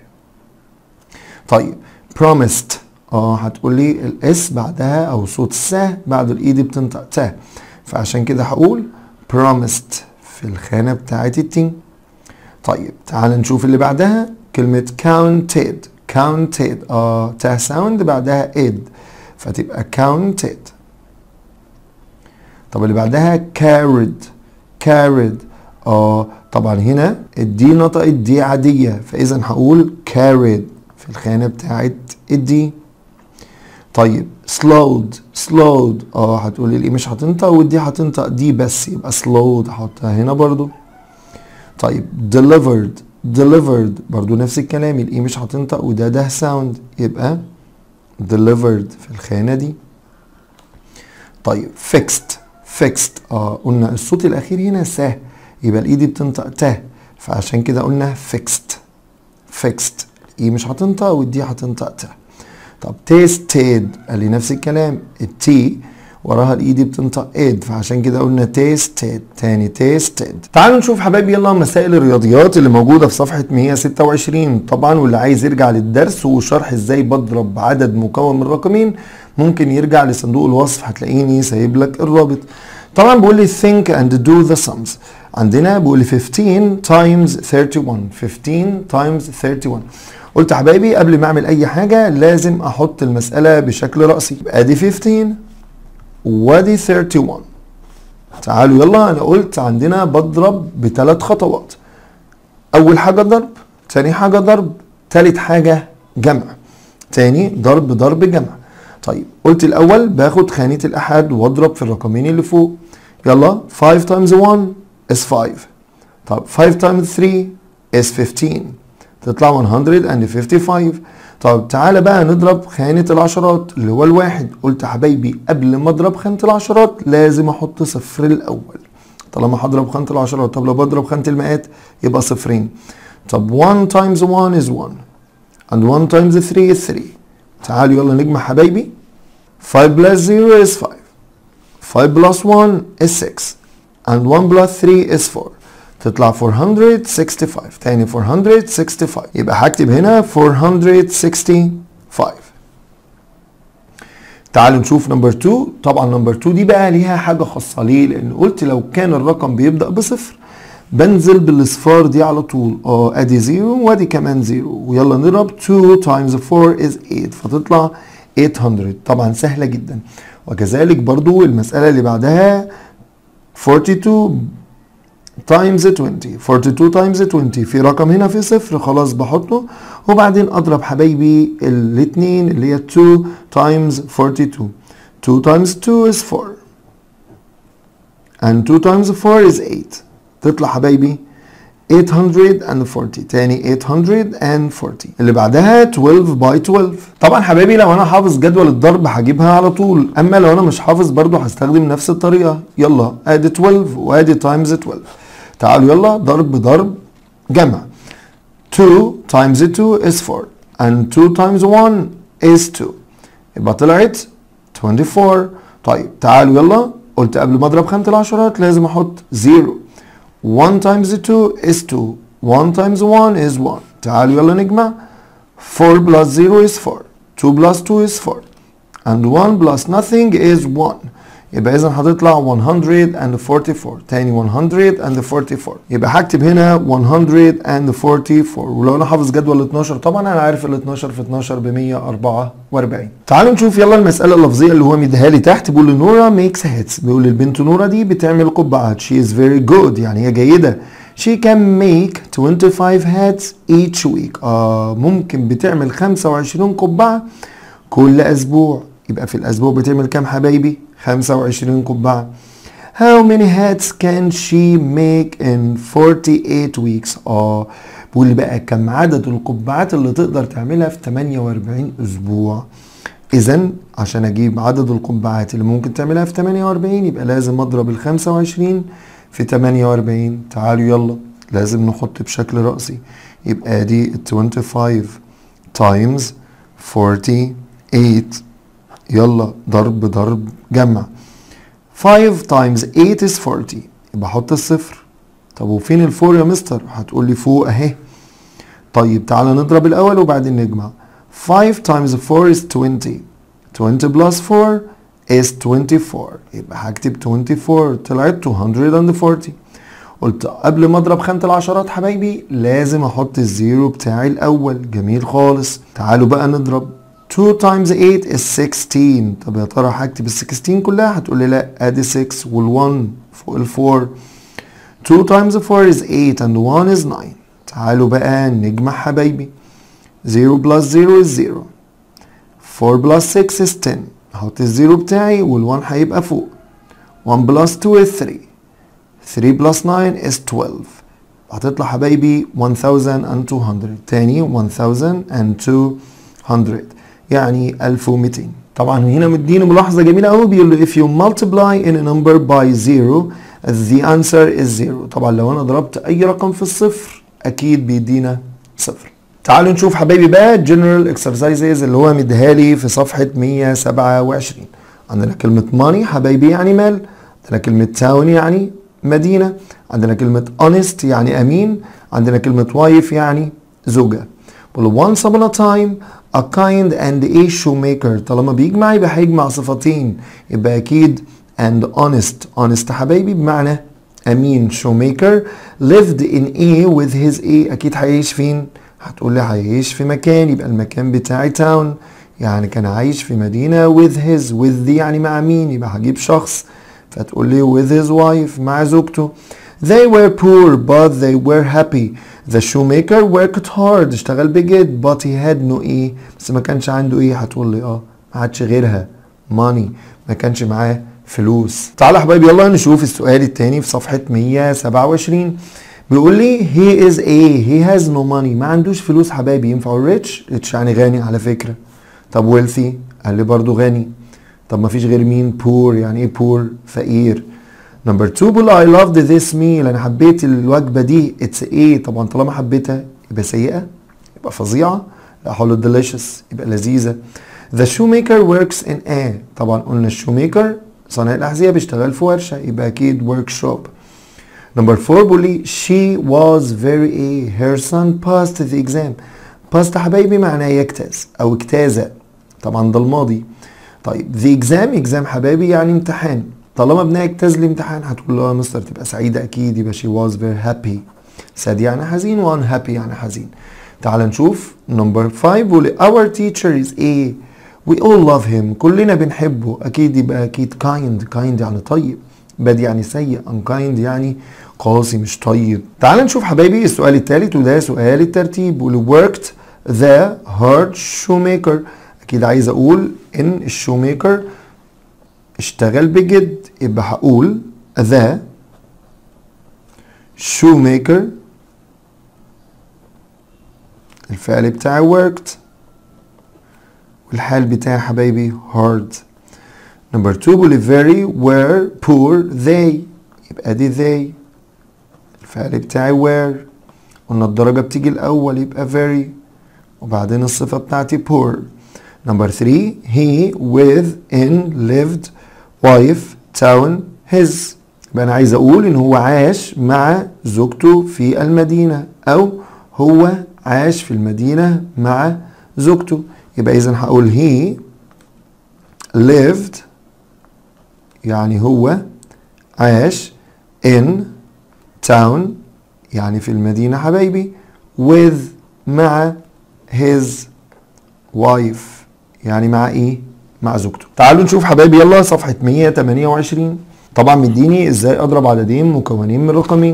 طيب promised اه هتقول لي الاس بعدها او صوت الس بعد الاي دي بتنطق تا فعشان كده هقول promised في الخانة بتاعت التي طيب تعال نشوف اللي بعدها كلمة counted counted اه تا ساوند بعدها اد فتبقى counted طب اللي بعدها carried carried اه طبعا هنا الدي نطقت دي عادية فإذا هقول carried في الخانة بتاعت الدي طيب slowed slowed اه هتقولي الايه مش هتنطق والدي هتنطق دي بس يبقى slowed هحطها هنا برضو طيب delivered delivered برضو نفس الكلام الايه مش هتنطق وده ده ساوند يبقى delivered في الخانة دي طيب fixed fixed اه قلنا الصوت الاخير هنا س يبقى الاي دي بتنطق ت فعشان كده قلنا fixed fixed الاي مش هتنطق والدي هتنطق ت طب tasted قال لي نفس الكلام التي وراها الاي دي بتنطق اد فعشان كده قلنا tasted تاني tasted تعالوا نشوف حبايبي يلا مسائل الرياضيات اللي موجوده في صفحه 126 طبعا واللي عايز يرجع للدرس وشرح ازاي بضرب عدد مكون من رقمين ممكن يرجع لصندوق الوصف هتلاقيني سايب لك الرابط طبعا بيقول لي think and do the sums عندنا بيقول لي 15 times 31 15 times 31 قلت حبايبي قبل ما اعمل اي حاجه لازم احط المساله بشكل راسي ادي 15 وادي 31 تعالوا يلا انا قلت عندنا بضرب بثلاث خطوات اول حاجه ضرب تاني حاجه ضرب تالت حاجه جمع تاني ضرب ضرب جمع طيب قلت الاول باخد خانه الاحاد واضرب في الرقمين اللي فوق يلا 5 times 1 is 5 طب 5 times 3 is 15 تطلع 155 طب تعالى بقى نضرب خانة العشرات اللي هو الواحد قلت حبايبي قبل ما اضرب خانة العشرات لازم احط صفر الاول طالما هضرب خانة العشرات طب لو بضرب خانة المئات يبقى صفرين طب 1 times 1 is 1 and 1 times 3 is 3 تعالوا يلا نجمع حبايبي 5 plus 0 is 5 5 plus 1 is 6 and 1 plus 3 is 4 تطلع 465 تاني 465 يبقى هكتب هنا 465 تعالوا نشوف نمبر 2 طبعا نمبر 2 دي بقى ليها حاجه خاصه ليه لان قلت لو كان الرقم بيبدا بصفر بنزل بالاصفار دي على طول اه ادي 0 وادي كمان 0 ويلا نضرب 2 times 4 is 8 فتطلع 800 طبعا سهله جدا وكذلك برضو المساله اللي بعدها 42 تايمز 20 42 تايمز 20 في رقم هنا في صفر خلاص بحطه وبعدين اضرب حبايبي الاثنين اللي هي 2 تايمز 42 2 تايمز 2 is 4 and 2 times 4 is 8 تطلع حبايبي 840 تاني 840 اللي بعدها 12 باي 12 طبعا حبايبي لو انا حافظ جدول الضرب هجيبها على طول اما لو انا مش حافظ برضو هستخدم نفس الطريقه يلا ادي 12 وادي تايمز 12 تعالوا يلا ضرب ضرب جمع 2 times 2 is 4 and 2 times 1 is 2 يبقى طلعت 24 طيب تعالوا يلا قلت قبل ما اضرب خانة العشرات لازم احط 0 1 times 2 is 2 1 times 1 is 1 تعالوا يلا نجمع 4 plus 0 is 4 2 plus 2 is 4 and 1 plus nothing is 1 يبقى اذا هتطلع 144 تاني 144 يبقى هكتب هنا 144 ولو انا حافظ جدول 12 طبعا انا عارف ال 12 في 12 ب 144 تعالوا نشوف يلا المساله اللفظيه اللي هو مديها لي تحت بيقول لي نورا ميكس هيتس بيقول البنت نورا دي بتعمل قبعات شي از فيري جود يعني هي جيده she can make 25 hats each week اه ممكن بتعمل 25 قبعة كل اسبوع يبقى في الاسبوع بتعمل كام حبايبي 25 قبعة How many hats can she make in 48 weeks اه بيقول بقى كم عدد القبعات اللي تقدر تعملها في 48 اسبوع اذا عشان اجيب عدد القبعات اللي ممكن تعملها في 48 يبقى لازم اضرب ال 25 في 48 تعالوا يلا لازم نحط بشكل رأسي يبقى دي ال 25 times 48 يلا ضرب ضرب جمع 5 times 8 is 40 يبقى احط الصفر طب وفين الفور يا مستر هتقول لي فوق اهي طيب تعالى نضرب الاول وبعدين نجمع 5 times 4 is 20 20 plus 4 is 24 يبقى هكتب 24 طلعت 240 قلت قبل ما اضرب خانة العشرات حبايبي لازم احط الزيرو بتاعي الاول جميل خالص تعالوا بقى نضرب 2 times 8 is 16 طب يا ترى هكتب ال 16 كلها هتقول لي لا ادي 6 وال1 فوق ال 4 2 times 4 is 8 and 1 is 9 تعالوا بقى نجمع حبايبي 0 plus 0 is 0 4 plus 6 is 10 احط الزيرو بتاعي وال1 هيبقى فوق 1 plus 2 is 3 3 plus 9 is 12 هتطلع حبايبي 1200 تاني 1200 يعني 1200 طبعا هنا مديني ملاحظة جميلة قوي بيقول له if you multiply in a number by zero the answer is zero طبعا لو انا ضربت اي رقم في الصفر اكيد بيدينا صفر تعالوا نشوف حبايبي بقى general exercises اللي هو مديها لي في صفحة 127 عندنا كلمة money حبايبي يعني مال عندنا كلمة town يعني مدينة عندنا كلمة honest يعني أمين عندنا كلمة wife يعني زوجة بقول once upon a time a kind and a shoemaker طالما بيجمع يبقى هيجمع صفتين يبقى أكيد and honest honest حبايبي بمعنى أمين shoemaker lived in A with his A أكيد هيعيش فين؟ هتقول لي هيعيش في مكان يبقى المكان بتاعي town يعني كان عايش في مدينة with his with دي يعني مع مين يبقى هجيب شخص فتقول لي with his wife مع زوجته they were poor but they were happy the shoemaker worked hard اشتغل بجد but he had no ايه بس ما كانش عنده ايه هتقول لي اه ما عادش غيرها money ما كانش معاه فلوس تعالى يا حبايبي يلا نشوف السؤال التاني في صفحة 127 بيقول لي he is a he has no money ما عندوش فلوس حبايبي ينفع rich rich يعني غني على فكرة طب wealthy قال لي برضو غني طب ما فيش غير مين poor يعني ايه poor فقير نمبر 2 بيقول I loved this meal انا حبيت الوجبة دي it's ايه طبعا طالما حبيتها يبقى سيئة يبقى فظيعة لا حول delicious يبقى لذيذة The shoemaker works in a طبعا قلنا الشوميكر صانع الأحذية بيشتغل في ورشة يبقى أكيد workshop نمبر 4 بيقول لي she was very a her son passed the exam passed حبايبي معناه يجتاز أو اجتاز طبعا ده الماضي طيب the exam exam حبايبي يعني امتحان طالما ابنها اجتاز الامتحان هتقول له يا مستر تبقى سعيدة أكيد يبقى she was very happy sad يعني حزين و unhappy يعني حزين تعال نشوف نمبر 5 بيقول لي our teacher is a we all love him كلنا بنحبه أكيد يبقى أكيد kind kind يعني طيب bad يعني سيء unkind يعني قاسي مش طيب تعال نشوف حبايبي السؤال الثالث وده سؤال الترتيب بيقول worked the hard shoemaker أكيد عايز أقول إن الشوميكر اشتغل بجد يبقى هقول the shoemaker الفعل بتاعي worked والحال بتاعي حبايبي hard نمبر 2 بيقول very were poor they يبقى دي they الفعل بتاعي were قلنا الدرجة بتيجي الأول يبقى very وبعدين الصفة بتاعتي poor نمبر 3 he with in lived wife town his يبقى أنا عايز أقول إن هو عاش مع زوجته في المدينة أو هو عاش في المدينة مع زوجته يبقى إذا هقول he lived يعني هو عاش in town يعني في المدينة حبايبي with مع his wife يعني مع ايه مع زوجته تعالوا نشوف حبايبي يلا صفحة 128 طبعا مديني ازاي اضرب عددين مكونين من رقمين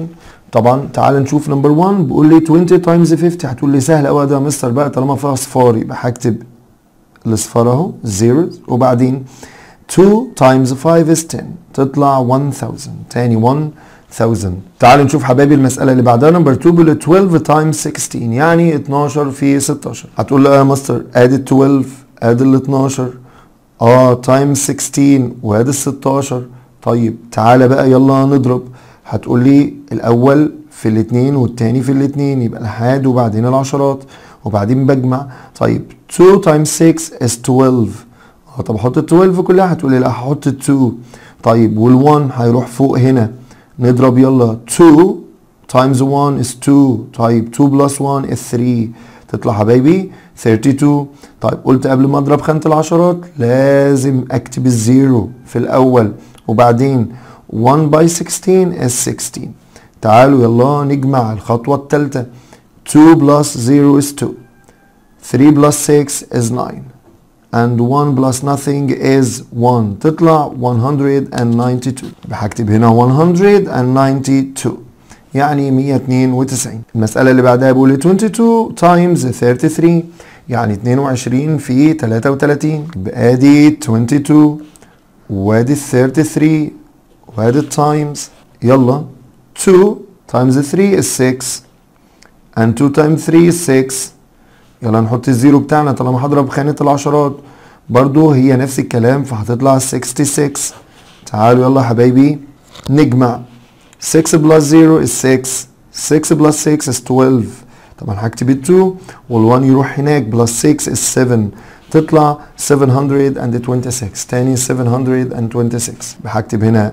طبعا تعال نشوف نمبر 1 بيقول لي 20 تايمز 50 هتقول لي سهل قوي ده يا مستر بقى طالما فيها اصفار يبقى هكتب الاصفار اهو زيروز وبعدين 2 تايمز 5 is 10 تطلع 1000 تاني 1000 تعالوا نشوف حبايبي المسألة اللي بعدها نمبر 2 بيقول 12 تايمز 16 يعني 12 في 16 هتقول له يا مستر ادي ال 12 ادي ال 12 اه تايمز 16 وادي ال 16 طيب تعالى بقى يلا نضرب هتقول لي الاول في الاثنين والتاني في الاثنين يبقى الحاد وبعدين العشرات وبعدين بجمع طيب 2 تايمز 6 is 12 اه طب احط ال 12 كلها هتقول لي لا هحط ال 2 طيب وال1 هيروح فوق هنا نضرب يلا 2 times 1 is 2 طيب 2 plus 1 is 3 تطلع حبايبي 32 طيب قلت قبل ما اضرب خانة العشرات لازم اكتب الزيرو في الاول وبعدين 1 by 16 is 16 تعالوا يلا نجمع الخطوة الثالثة 2 plus 0 is 2 3 plus 6 is 9 and 1 plus nothing is 1 تطلع 192 هكتب هنا 192 يعني 192 المسألة اللي بعدها بيقول 22 times 33 يعني 22 في 33 ادي 22 وادي 33 وادي التايمز يلا 2 times 3 is 6 and 2 times 3 is 6 يلا نحط الزيرو بتاعنا طالما هضرب خانة العشرات برضو هي نفس الكلام فهتطلع 66 تعالوا يلا يا حبايبي نجمع 6 plus 0 is 6 6 plus 6 is 12 طبعا هكتب ال 2 وال 1 يروح هناك plus 6 is 7 تطلع 726 تاني 726 هكتب هنا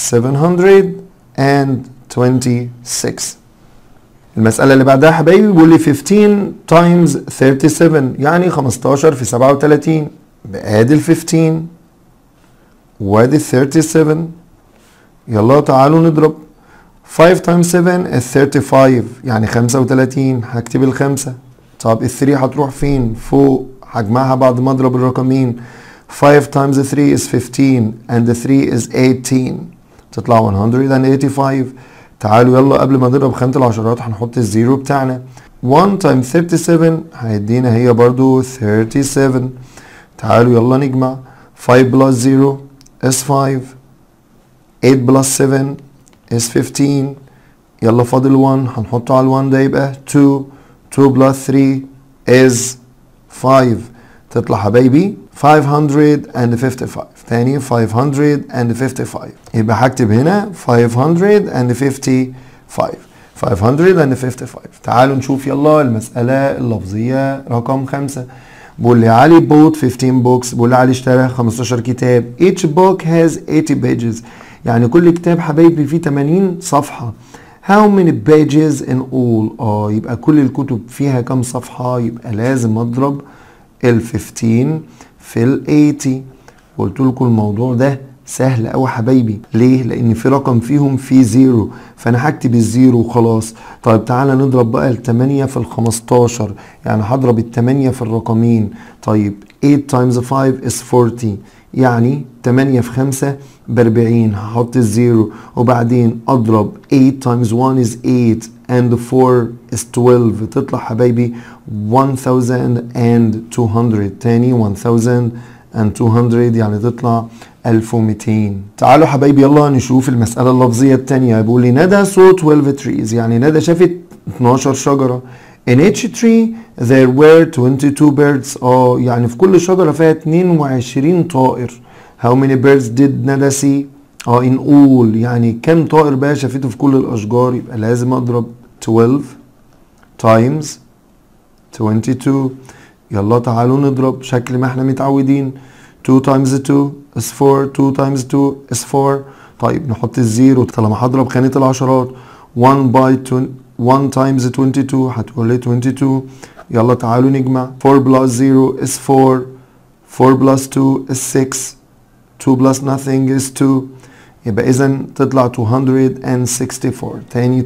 726 المسألة اللي بعدها حبايبي بيقول لي 15 times 37 يعني 15 في 37 بادي ال 15 وادي ال 37 يلا تعالوا نضرب 5 times 7 is 35 يعني 35 هكتب الخمسة طب ال 3 هتروح فين فوق هجمعها بعد ما اضرب الرقمين 5 times 3 is 15 and the 3 is 18 تطلع 185 تعالوا يلا قبل ما نضرب خانة العشرات هنحط الزيرو بتاعنا 1 times 37 هيدينا هي برضو 37 تعالوا يلا نجمع 5 plus 0 is 5 8 plus 7 is 15 يلا فاضل 1 هنحطه على ال 1 ده يبقى 2 2 plus 3 is 5 تطلع حبايبي 555 تاني 555 يبقى هكتب هنا 555 555 تعالوا نشوف يلا المسألة اللفظية رقم خمسة بقول لي علي bought 15 books بقول لي علي اشترى 15 كتاب each book has 80 pages يعني كل كتاب حبايبي فيه 80 صفحة how many pages in all اه يبقى كل الكتب فيها كم صفحة يبقى لازم اضرب ال 15 في ال 80 قلت لكم الموضوع ده سهل قوي حبايبي ليه لان في رقم فيهم فيه زيرو فانا هكتب الزيرو وخلاص طيب تعالى نضرب بقى ال 8 في ال 15 يعني هضرب ال 8 في الرقمين طيب 8 times 5 is 40 يعني 8 في 5 ب 40 هحط الزيرو وبعدين اضرب 8 times 1 is 8 and 4 is 12 تطلع حبايبي 1200 تاني 1200 يعني تطلع 1200 تعالوا حبايبي يلا نشوف المسألة اللفظية التانية بيقول لي ندى saw 12 trees يعني ندى شافت 12 شجرة In each tree there were 22 birds اه يعني في كل شجرة فيها 22 طائر How many birds did ندى see اه in all يعني كم طائر بقى شافته في كل الأشجار يبقى لازم أضرب 12 times 22 يلا تعالوا نضرب شكل ما احنا متعودين 2 times 2 is 4 2 times 2 is 4 طيب نحط الزيرو طالما هضرب خانة العشرات 1 by 2 1 times 22 هتقول لي 22 يلا تعالوا نجمع 4 plus 0 is 4 4 plus 2 is 6 2 plus nothing is 2 يبقى اذا تطلع 264 تاني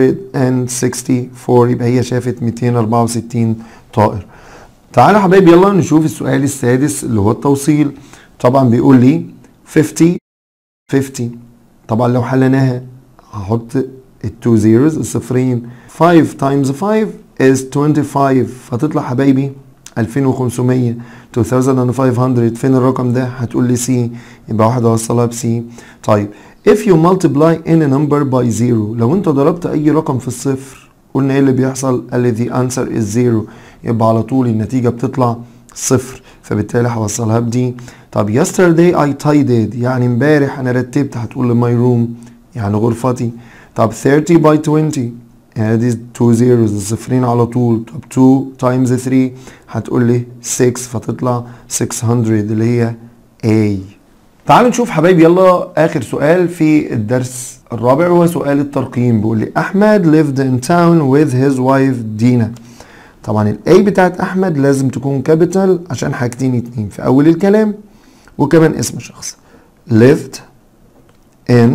264 يبقى هي شافت 264 طائر تعالوا يا حبايبي يلا نشوف السؤال السادس اللي هو التوصيل طبعا بيقول لي 50 50 طبعا لو حلناها هحط التو zeros الصفرين 5 times 5 is 25 فتطلع حبايبي 2500 2500 فين الرقم ده هتقول لي سي يبقى واحد اوصلها بسي طيب if you multiply any number by zero لو انت ضربت اي رقم في الصفر قلنا ايه اللي بيحصل قال لي the answer is zero يبقى على طول النتيجة بتطلع صفر فبالتالي هوصلها بدي طب yesterday I tidied يعني امبارح انا رتبت هتقول لي my room يعني غرفتي طب 30 by 20 ادي 2 zeros الصفرين على طول طب 2 times 3 هتقول لي 6 فتطلع 600 اللي هي A تعالوا نشوف حبايبي يلا اخر سؤال في الدرس الرابع هو سؤال الترقيم بيقول لي احمد lived in town with his wife دينا طبعا الاي بتاعت احمد لازم تكون كابيتال عشان حاجتين اتنين في اول الكلام وكمان اسم شخص lived in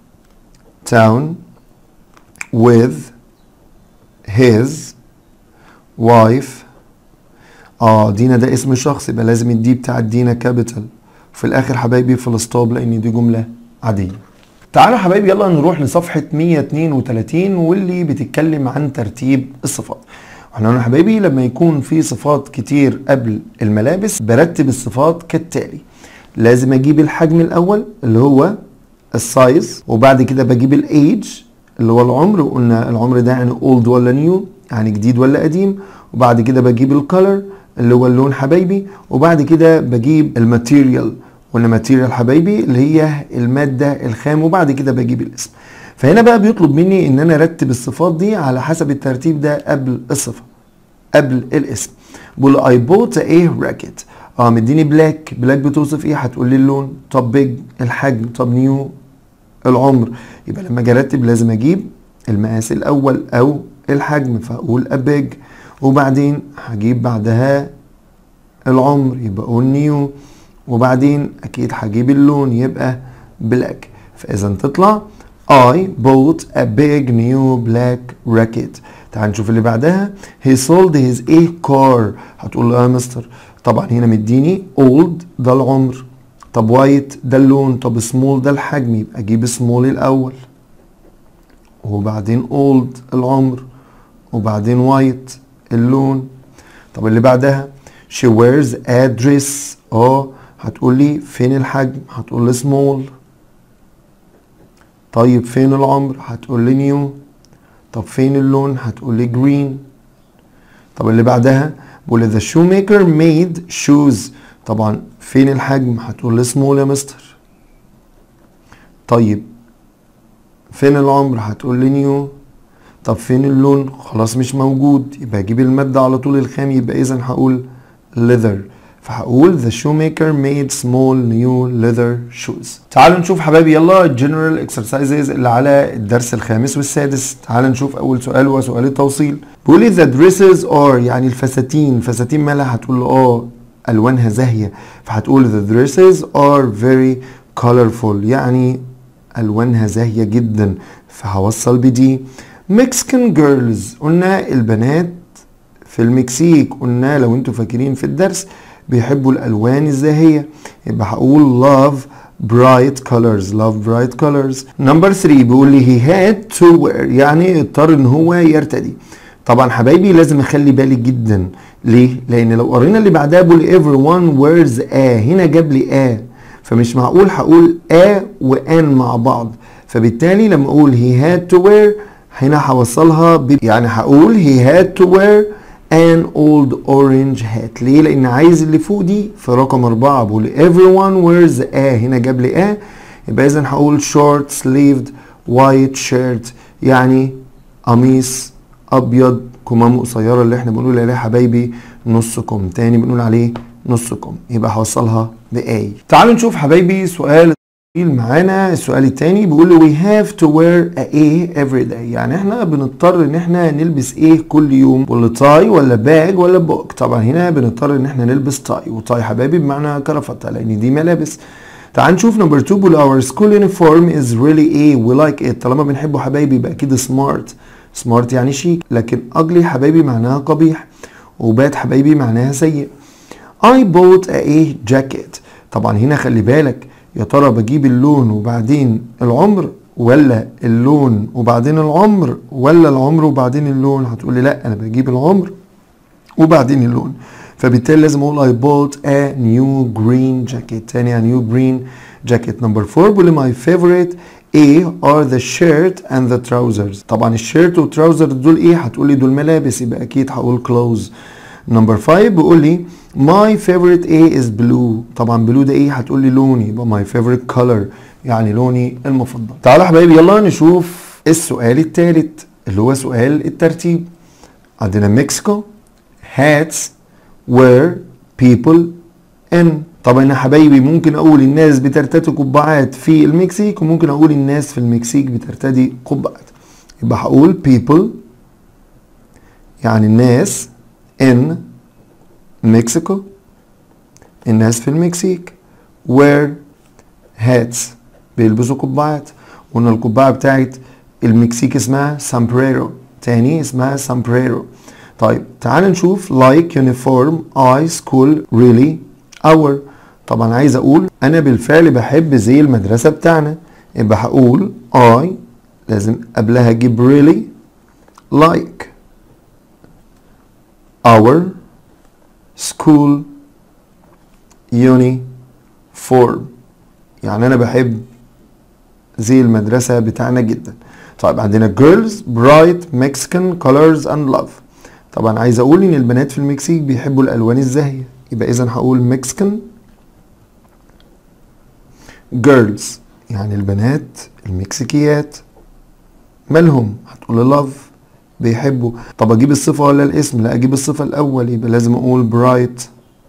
town with his wife اه دينا ده اسم شخص يبقى لازم الدي بتاعت دينا كابيتال وفي الاخر حبايبي فول ستوب لان دي جمله عاديه تعالوا حبايبي يلا نروح لصفحه 132 واللي بتتكلم عن ترتيب الصفات احنا قلنا حبايبي لما يكون في صفات كتير قبل الملابس برتب الصفات كالتالي لازم اجيب الحجم الاول اللي هو السايز وبعد كده بجيب الايج اللي هو العمر وقلنا العمر ده يعني اولد ولا نيو يعني جديد ولا قديم وبعد كده بجيب الكالر اللي هو اللون حبايبي وبعد كده بجيب الماتيريال قلنا ماتيريال حبايبي اللي هي الماده الخام وبعد كده بجيب الاسم فهنا بقى بيطلب مني ان انا ارتب الصفات دي على حسب الترتيب ده قبل الصفه قبل الاسم بقول اي بوت ايه راكيت اه مديني بلاك بلاك بتوصف ايه هتقول لي اللون طب بيج الحجم طب نيو العمر يبقى لما اجي ارتب لازم اجيب المقاس الاول او الحجم فاقول ابيج وبعدين هجيب بعدها العمر يبقى اقول نيو وبعدين اكيد هجيب اللون يبقى بلاك فاذا تطلع I bought a big new black racket تعال نشوف اللي بعدها he sold his a car هتقول له يا مستر طبعا هنا مديني old ده العمر طب وايت ده اللون طب سمول ده الحجم يبقى اجيب سمول الاول وبعدين old العمر وبعدين وايت اللون طب اللي بعدها she wears a dress اه هتقول لي فين الحجم هتقول لي small طيب فين العمر هتقول لي نيو طب فين اللون هتقول لي جرين طب اللي بعدها بقول the shoemaker made shoes طبعا فين الحجم هتقول لي small يا مستر طيب فين العمر هتقول لي نيو طب فين اللون خلاص مش موجود يبقى اجيب المادة على طول الخام يبقى اذا هقول leather فهقول the shoemaker made small new leather shoes تعالوا نشوف حبايبي يلا general exercises اللي على الدرس الخامس والسادس تعالوا نشوف اول سؤال هو سؤال التوصيل بيقول لي the dresses are يعني الفساتين الفساتين مالها هتقول له اه الوانها زاهيه فهتقول the dresses are very colorful يعني الوانها زاهيه جدا فهوصل بدي Mexican girls قلنا البنات في المكسيك قلنا لو انتوا فاكرين في الدرس بيحبوا الالوان الزاهيه يبقى هقول love bright colors love bright colors number 3 بيقول لي he had to wear يعني اضطر ان هو يرتدي طبعا حبايبي لازم اخلي بالي جدا ليه لان لو قرينا اللي بعدها بيقول everyone wears a هنا جاب لي a فمش معقول هقول a وان مع بعض فبالتالي لما اقول he had to wear هنا هوصلها ب... يعني هقول he had to wear an old orange hat ليه؟ لأن عايز اللي فوق دي في رقم أربعة بقول everyone wears a هنا جاب لي a يبقى إذا هقول short sleeved white shirt يعني قميص أبيض كمام قصيرة اللي احنا بنقول عليها حبايبي نص كم تاني بنقول عليه نص كم يبقى هوصلها ب A تعالوا نشوف حبايبي سؤال معانا السؤال التاني بيقول له we have to wear a A every day يعني احنا بنضطر ان احنا نلبس ايه كل يوم ولا تاي ولا باج ولا بوك طبعا هنا بنضطر ان احنا نلبس تاي وتاي حبايبي بمعنى كرافته لان دي ملابس تعال نشوف نمبر 2 بيقول our school uniform is really a we like it طالما بنحبه حبايبي يبقى اكيد سمارت سمارت يعني شيك لكن ugly حبايبي معناها قبيح وباد حبايبي معناها سيء I bought a A jacket طبعا هنا خلي بالك يا ترى بجيب اللون وبعدين العمر ولا اللون وبعدين العمر ولا العمر وبعدين اللون هتقول لي لا انا بجيب العمر وبعدين اللون فبالتالي لازم اقول I bought a new green jacket تاني a new green jacket number 4 بيقول لي my favorite A are the shirt and the trousers طبعا الشيرت والتراوزر دول ايه هتقول لي دول ملابس يبقى اكيد هقول clothes نمبر 5 بيقول لي my favorite A is blue طبعا blue ده ايه هتقول لي لوني يبقى my favorite color يعني لوني المفضل تعالوا يا حبايبي يلا نشوف السؤال الثالث اللي هو سؤال الترتيب عندنا مكسيكو hats where people in طبعا يا حبايبي ممكن اقول الناس بترتدي قبعات في المكسيك وممكن اقول الناس في المكسيك بترتدي قبعات يبقى هقول people يعني الناس in مكسيكو الناس في المكسيك wear hats بيلبسوا قبعات قلنا القبعة بتاعت المكسيك اسمها سامبريرو تاني اسمها سامبريرو طيب تعال نشوف like uniform I school really our طبعا عايز اقول انا بالفعل بحب زي المدرسة بتاعنا يبقى هقول I لازم قبلها اجيب really like our school uniform يعني انا بحب زي المدرسة بتاعنا جدا طيب عندنا girls bright Mexican colors and love طبعا عايز اقول ان البنات في المكسيك بيحبوا الالوان الزاهية يبقى اذا هقول Mexican girls يعني البنات المكسيكيات مالهم هتقول love بيحبوا طب اجيب الصفة ولا الاسم لا اجيب الصفة الاول يبقى لازم اقول bright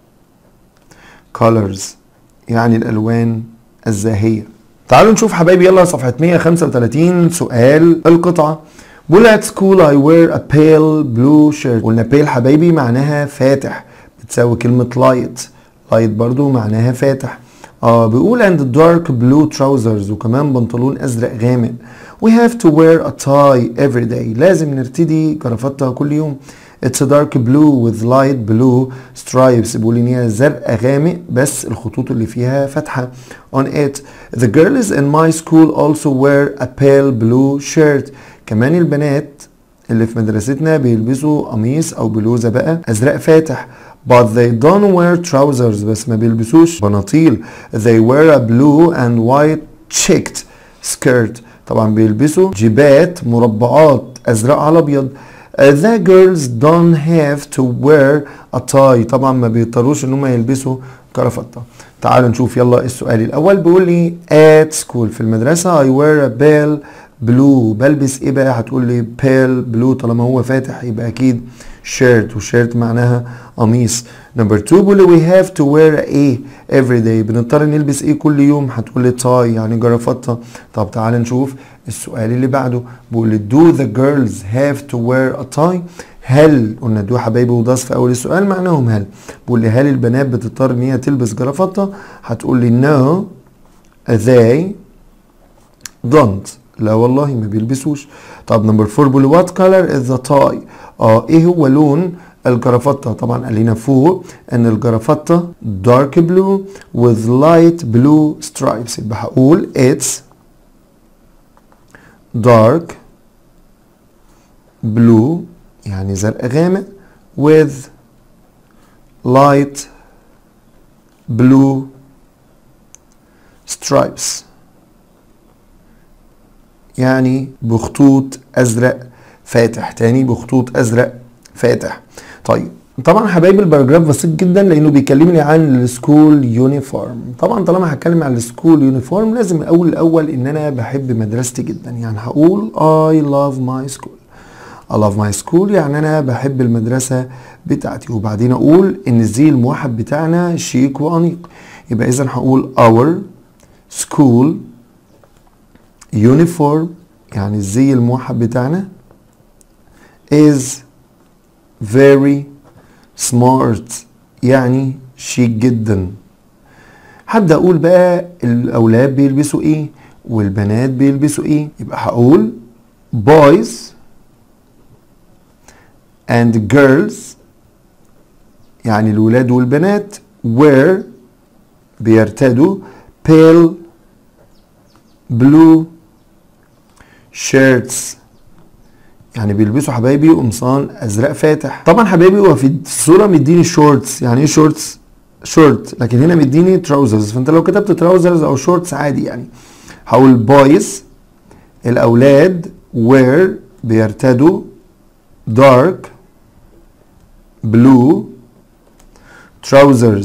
colors يعني الالوان الزاهية تعالوا نشوف حبايبي يلا صفحة 135 سؤال القطعة بقول at school I wear a pale blue shirt قلنا pale حبايبي معناها فاتح بتساوي كلمة light light برضو معناها فاتح اه بيقول and dark blue trousers وكمان بنطلون ازرق غامق we have to wear a tie every day لازم نرتدي جرافطة كل يوم It's a dark blue with light blue stripes بيقول ان هي زرق غامق بس الخطوط اللي فيها فتحة on it the girls in my school also wear a pale blue shirt كمان البنات اللي في مدرستنا بيلبسوا قميص او بلوزة بقى ازرق فاتح but they don't wear trousers بس ما بيلبسوش بناطيل they wear a blue and white checked skirt طبعا بيلبسوا جيبات مربعات ازرق على ابيض the girls don't have to wear a tie طبعا ما بيضطروش ان هم يلبسوا كرافتة تعالوا نشوف يلا السؤال الاول بيقول لي at school في المدرسة I wear a pale blue بلبس ايه بقى هتقول لي pale blue طالما هو فاتح يبقى اكيد شيرت وشيرت معناها قميص نمبر 2 بيقول لي we have to wear a every day بنضطر نلبس ايه كل يوم هتقول لي تاي يعني جرافطة طب تعال نشوف السؤال اللي بعده بيقول لي do the girls have to wear a tie هل قلنا دو حبايبي وضاس في اول السؤال معناهم هل بيقول لي هل البنات بتضطر ان هي تلبس جرافطة هتقول لي no they don't لا والله ما بيلبسوش طب نمبر 4 بيقول لي what color is the tie اه ايه هو لون الجرافطة طبعا قال لنا فوق ان الجرافطة dark blue with light blue stripes يبقى هقول it's dark blue يعني زرق غامق with light blue stripes يعني بخطوط ازرق فاتح تاني بخطوط ازرق فاتح طيب طبعا حبايبي الباراجراف بسيط جدا لانه بيكلمني عن السكول يونيفورم طبعا طالما هتكلم عن السكول يونيفورم لازم اقول الاول ان انا بحب مدرستي جدا يعني هقول I love my school I love my school يعني انا بحب المدرسة بتاعتي وبعدين اقول ان الزي الموحد بتاعنا شيك وانيق يبقى اذا هقول our school uniform يعني الزي الموحد بتاعنا is very smart يعني شيك جدا هبدا اقول بقى الاولاد بيلبسوا ايه والبنات بيلبسوا ايه يبقى هقول boys and girls يعني الولاد والبنات wear بيرتدوا pale blue shirts يعني بيلبسوا حبايبي قمصان ازرق فاتح طبعا حبايبي هو في الصوره مديني شورتس يعني ايه شورتس شورت لكن هنا مديني تراوزرز فانت لو كتبت تراوزرز او شورتس عادي يعني هقول بويز الاولاد wear بيرتدوا dark blue trousers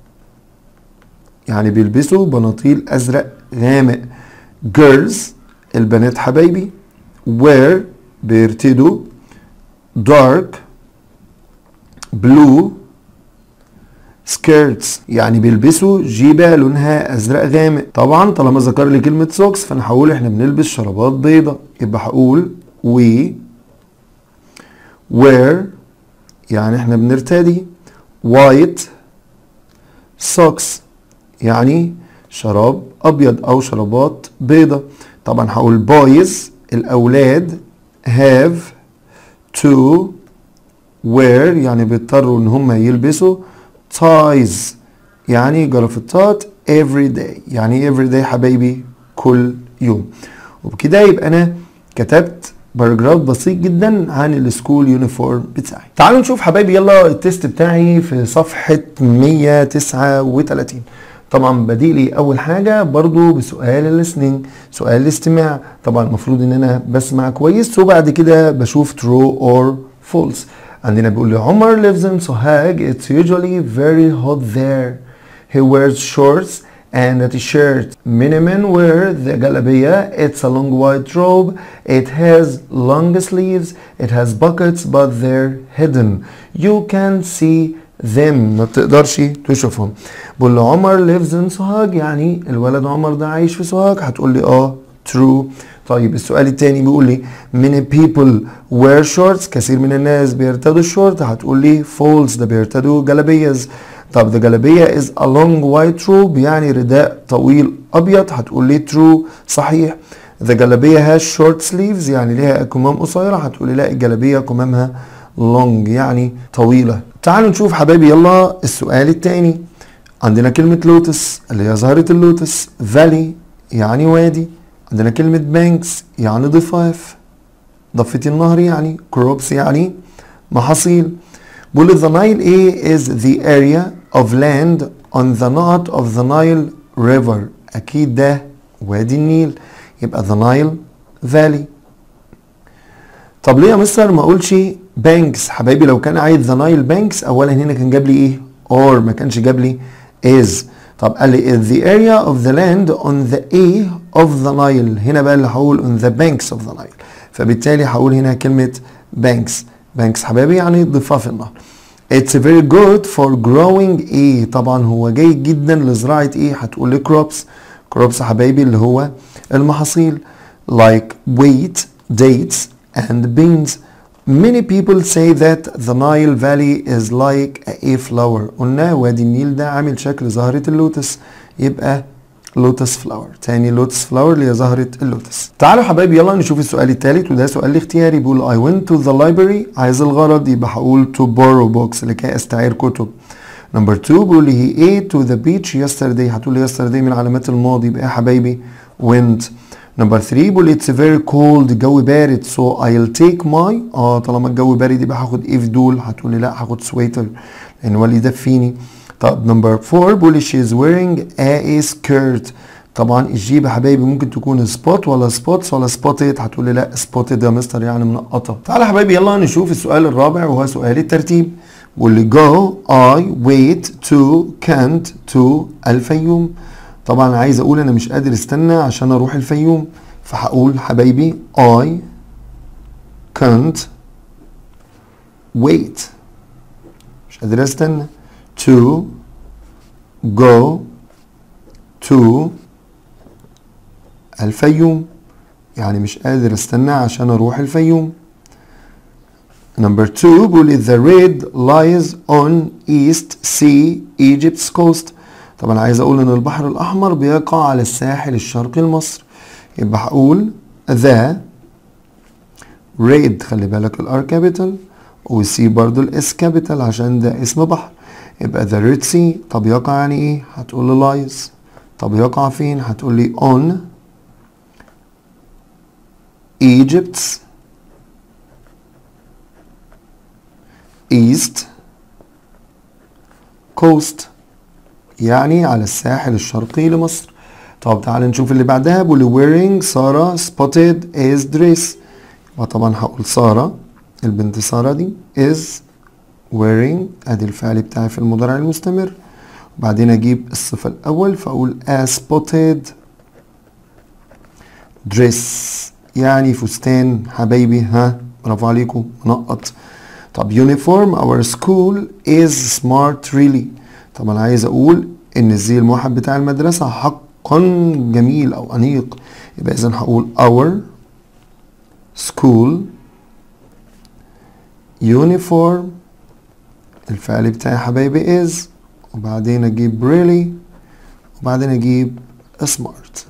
يعني بيلبسوا بناطيل ازرق غامق girls البنات حبايبي wear بيرتدوا dark blue skirts يعني بيلبسوا جيبة لونها ازرق غامق طبعا طالما ذكر لي كلمة سوكس فانا هقول احنا بنلبس شرابات بيضة يبقى هقول we wear يعني احنا بنرتدي white socks يعني شراب ابيض او شرابات بيضة طبعا هقول boys الاولاد have to wear يعني بيضطروا ان هم يلبسوا ties يعني جرافطات every day يعني every day حبايبي كل يوم وبكده يبقى انا كتبت باراجراف بسيط جدا عن السكول يونيفورم بتاعي تعالوا نشوف حبايبي يلا التيست بتاعي في صفحة 139 طبعا بدي لي اول حاجة برضو بسؤال الليسننج سؤال الاستماع طبعا المفروض ان انا بسمع كويس وبعد كده بشوف true or false عندنا بيقول لي عمر lives in Sohag it's usually very hot there he wears shorts and a t-shirt many men wear the جلابية it's a long white robe it has long sleeves it has buckets but they're hidden you can see them ما بتقدرش تشوفهم بقول له عمر lives in سوهاج يعني الولد عمر ده عايش في سوهاج هتقول لي اه true طيب السؤال التاني بيقول لي many people wear shorts كثير من الناس بيرتدوا الشورت هتقول لي false ده بيرتدوا جلابيز طب ده جلابية is a long white robe يعني رداء طويل أبيض هتقول لي true صحيح the جلابية has short sleeves يعني ليها كمام قصيرة هتقول لي لا الجلابية كمامها long يعني طويلة تعالوا نشوف حبايبي يلا السؤال التاني عندنا كلمة لوتس اللي هي زهرة اللوتس valley يعني وادي عندنا كلمة بانكس يعني ضفاف ضفة النهر يعني كروبس يعني محاصيل بقول the Nile A is the area of land on the north of the Nile River أكيد ده وادي النيل يبقى the Nile Valley طب ليه يا مستر ما اقولش بانكس حبايبي لو كان عايز the Nile Banks اولا هنا كان جاب لي ايه or ما كانش جاب لي is طب قال لي is the area of the land on the A of the Nile هنا بقى اللي هقول on the banks of the Nile فبالتالي هقول هنا كلمة banks banks حبايبي يعني ضفاف النهر It's very good for growing ايه طبعا هو جيد جدا لزراعة ايه هتقول لي crops crops حبايبي اللي هو المحاصيل like wheat dates and beans Many people say that the Nile Valley is like a flower قلنا وادي النيل ده عامل شكل زهرة اللوتس يبقى لوتس فلاور تاني لوتس فلاور اللي هي زهرة اللوتس تعالوا حبايبي يلا نشوف السؤال الثالث وده سؤال اختياري بيقول I went to the library عايز الغرض يبقى هقول to borrow books لكي استعير كتب نمبر 2 بيقول لي he ate to the beach yesterday هتقول لي yesterday من علامات الماضي يبقى يا حبايبي went نمبر 3 بيقول لي it's very cold الجو بارد so I'll take my اه طالما الجو بارد يبقى هاخد ايه في دول هتقول لي لا هاخد سويتر لان هو اللي يدفيني طب نمبر 4 بيقول لي she is wearing a skirt طبعا الجيب يا حبايبي ممكن تكون سبوت ولا سبوتس ولا سبوتد هتقول لي لا سبوتد يا مستر يعني منقطه تعالى يا حبايبي يلا نشوف السؤال الرابع وهو سؤال الترتيب بيقول لي go I wait to can't to الفيوم طبعا عايز اقول انا مش قادر استنى عشان اروح الفيوم فهقول حبايبي I can't wait مش قادر استنى to go to الفيوم يعني مش قادر استنى عشان اروح الفيوم Number two بيقول the red lies on east sea Egypt's coast طبعا عايز اقول ان البحر الاحمر بيقع على الساحل الشرقي لمصر يبقى هقول the red خلي بالك الار كابيتال والسي برضو الاس كابيتال عشان ده اسم بحر يبقى the red sea طب يقع يعني ايه هتقول لي lies طب يقع فين هتقول لي on Egypt's east coast يعني على الساحل الشرقي لمصر طب تعال نشوف اللي بعدها بيقول wearing سارة spotted is dress وطبعا هقول سارة البنت سارة دي is wearing ادي الفعل بتاعي في المضارع المستمر وبعدين اجيب الصفة الاول فاقول a spotted dress يعني فستان حبايبي ها برافو عليكم منقط طب uniform our school is smart really طب انا عايز اقول ان الزي الموحد بتاع المدرسة حقا جميل او انيق يبقى اذا هقول our school uniform الفعل بتاعي حبايبي is وبعدين اجيب really وبعدين اجيب smart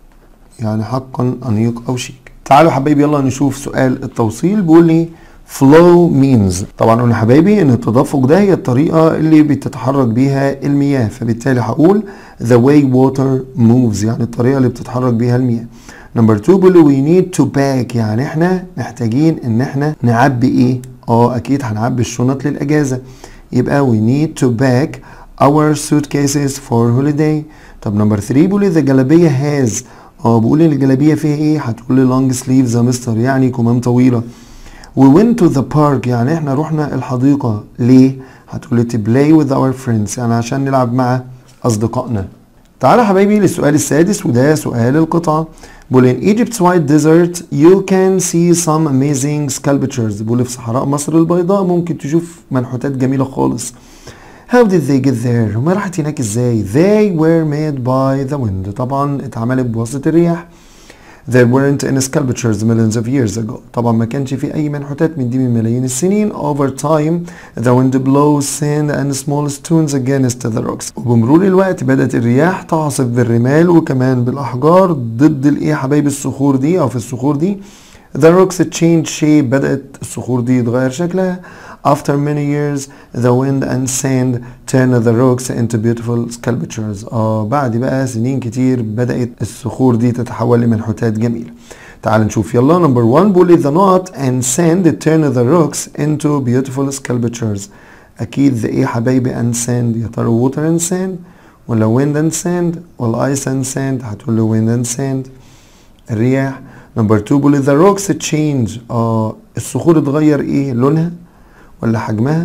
يعني حقا انيق او شيك تعالوا حبايبي يلا نشوف سؤال التوصيل بيقول لي flow means طبعا قلنا حبايبي ان التدفق ده هي الطريقة اللي بتتحرك بيها المياه فبالتالي هقول the way water moves يعني الطريقة اللي بتتحرك بيها المياه نمبر 2 بيقول we need to pack يعني احنا محتاجين ان احنا نعبي ايه اه اكيد هنعبي الشنط للاجازة يبقى we need to pack our suitcases for holiday طب نمبر 3 بيقول the جلابية has اه بيقول الجلابية فيها ايه هتقول لي long sleeves يا مستر يعني كمام طويلة We went to the park يعني احنا رحنا الحديقة ليه؟ هتقولي to play with our friends يعني عشان نلعب مع أصدقائنا. تعالى حبايبي للسؤال السادس وده سؤال القطعة. بيقول in Egypt's white desert you can see some amazing sculptures. بيقول في صحراء مصر البيضاء ممكن تشوف منحوتات جميلة خالص. How did they get there؟ هما راحت هناك ازاي؟ They were made by the wind. طبعا اتعملت بواسطة الرياح. There weren't any sculptures millions of years ago. طبعا ما كانش في أي منحوتات من دي من ملايين السنين. Over time the wind blows sand and small stones against the rocks. وبمرور الوقت بدأت الرياح تعصف بالرمال وكمان بالأحجار ضد الإيه حبايب الصخور دي أو في الصخور دي. The rocks change shape بدأت الصخور دي يتغير شكلها. After many years the wind and sand turn the rocks into beautiful sculptures. اه بعد بقى سنين كتير بدأت الصخور دي تتحول لمنحوتات جميلة. تعال نشوف يلا نمبر 1 بيقول the knot and sand turn the rocks into beautiful sculptures. أكيد the إيه حبايبي and sand يا ترى water and sand ولا wind and sand ولا ice and sand هتقول له wind and sand. الرياح. نمبر 2 بيقول the rocks change اه الصخور اتغير ايه لونها ولا حجمها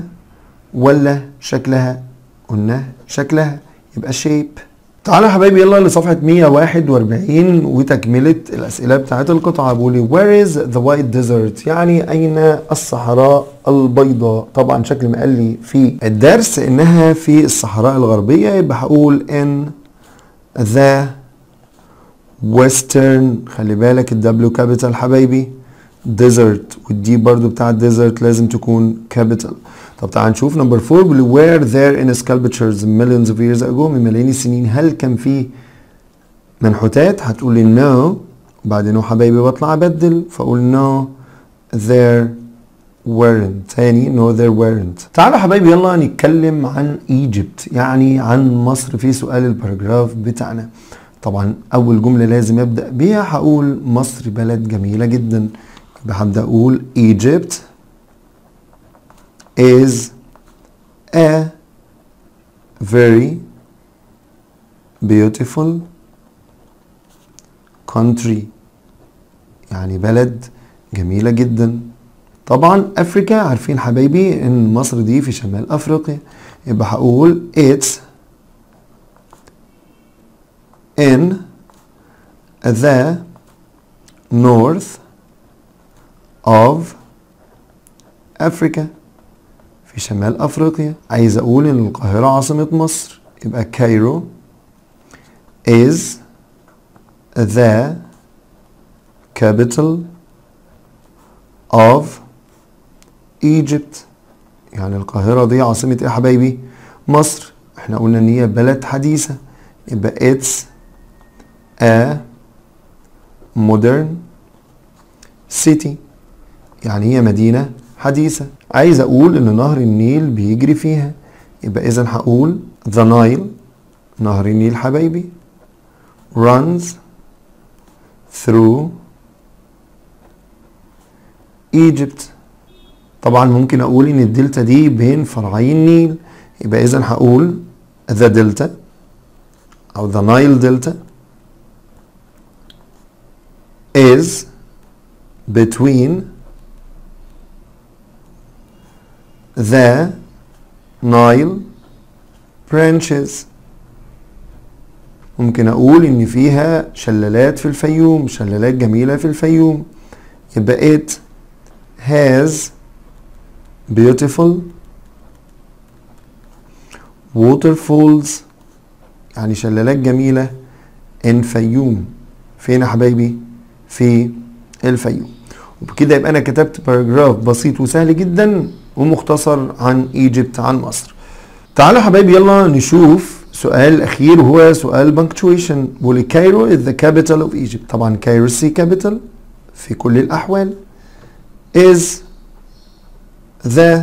ولا شكلها قلنا شكلها يبقى شيب تعالوا يا حبايبي يلا لصفحة 141 وتكملة الأسئلة بتاعت القطعة بيقولي where is the white desert يعني أين الصحراء البيضاء طبعا شكل ما قال لي في الدرس إنها في الصحراء الغربية يبقى هقول in the western خلي بالك الدبليو كابيتال حبايبي desert والدي برضو بتاع desert لازم تكون capital طب تعال نشوف نمبر 4 بيقول where there in sculptures millions of years ago من ملايين السنين هل كان في منحوتات هتقول لي no وبعدين حبايبي بطلع ابدل فاقول no there weren't تاني no there weren't تعالوا حبايبي يلا نتكلم عن Egypt يعني عن مصر في سؤال الباراجراف بتاعنا طبعا اول جملة لازم ابدأ بيها هقول مصر بلد جميلة جدا يبقى هبدأ اقول Egypt is a very beautiful country يعني بلد جميلة جدا طبعا افريكا عارفين حبايبي ان مصر دي في شمال افريقيا يبقى هقول it's in the north of Africa في شمال افريقيا عايز اقول ان القاهرة عاصمة مصر يبقى كايرو is the capital of Egypt يعني القاهرة دي عاصمة ايه يا حبايبي مصر احنا قلنا ان هي بلد حديثة يبقى it's a modern city يعني هي مدينة حديثة عايز اقول ان نهر النيل بيجري فيها يبقى اذا هقول the Nile نهر النيل حبايبي runs through Egypt طبعا ممكن اقول ان الدلتا دي بين فرعي النيل يبقى اذا هقول the delta او the Nile delta is between the Nile branches ممكن اقول ان فيها شلالات في الفيوم شلالات جميلة في الفيوم يبقى it has beautiful waterfalls يعني شلالات جميلة in فيوم فين يا حبايبي في الفيوم وبكده يبقى انا كتبت باراجراف بسيط وسهل جدا ومختصر عن ايجيبت عن مصر تعالوا يا حبايبي يلا نشوف سؤال اخير وهو سؤال بنكتويشن بيقول كايرو is the capital of Egypt طبعا كايرو سي capital في كل الاحوال is the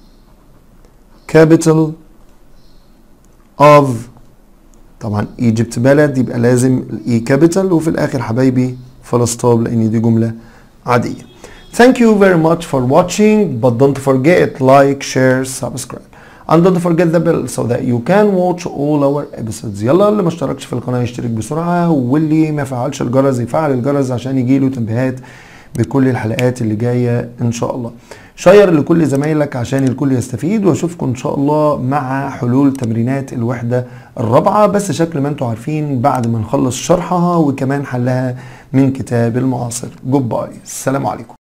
capital of طبعا ايجيبت بلد يبقى لازم الاي كابيتال وفي الاخر حبايبي فول ستوب لان دي جمله عاديه Thank you very much for watching but don't forget like share subscribe and don't forget the bell so that you can watch all our episodes يلا اللي ما اشتركش في القناه يشترك بسرعه واللي ما فعلش الجرس يفعل الجرس عشان يجيله تنبيهات بكل الحلقات اللي جايه ان شاء الله شير لكل زمايلك عشان الكل يستفيد واشوفكم ان شاء الله مع حلول تمرينات الوحده الرابعه بس شكل ما انتم عارفين بعد ما نخلص شرحها وكمان حلها من كتاب المعاصر جود باي السلام عليكم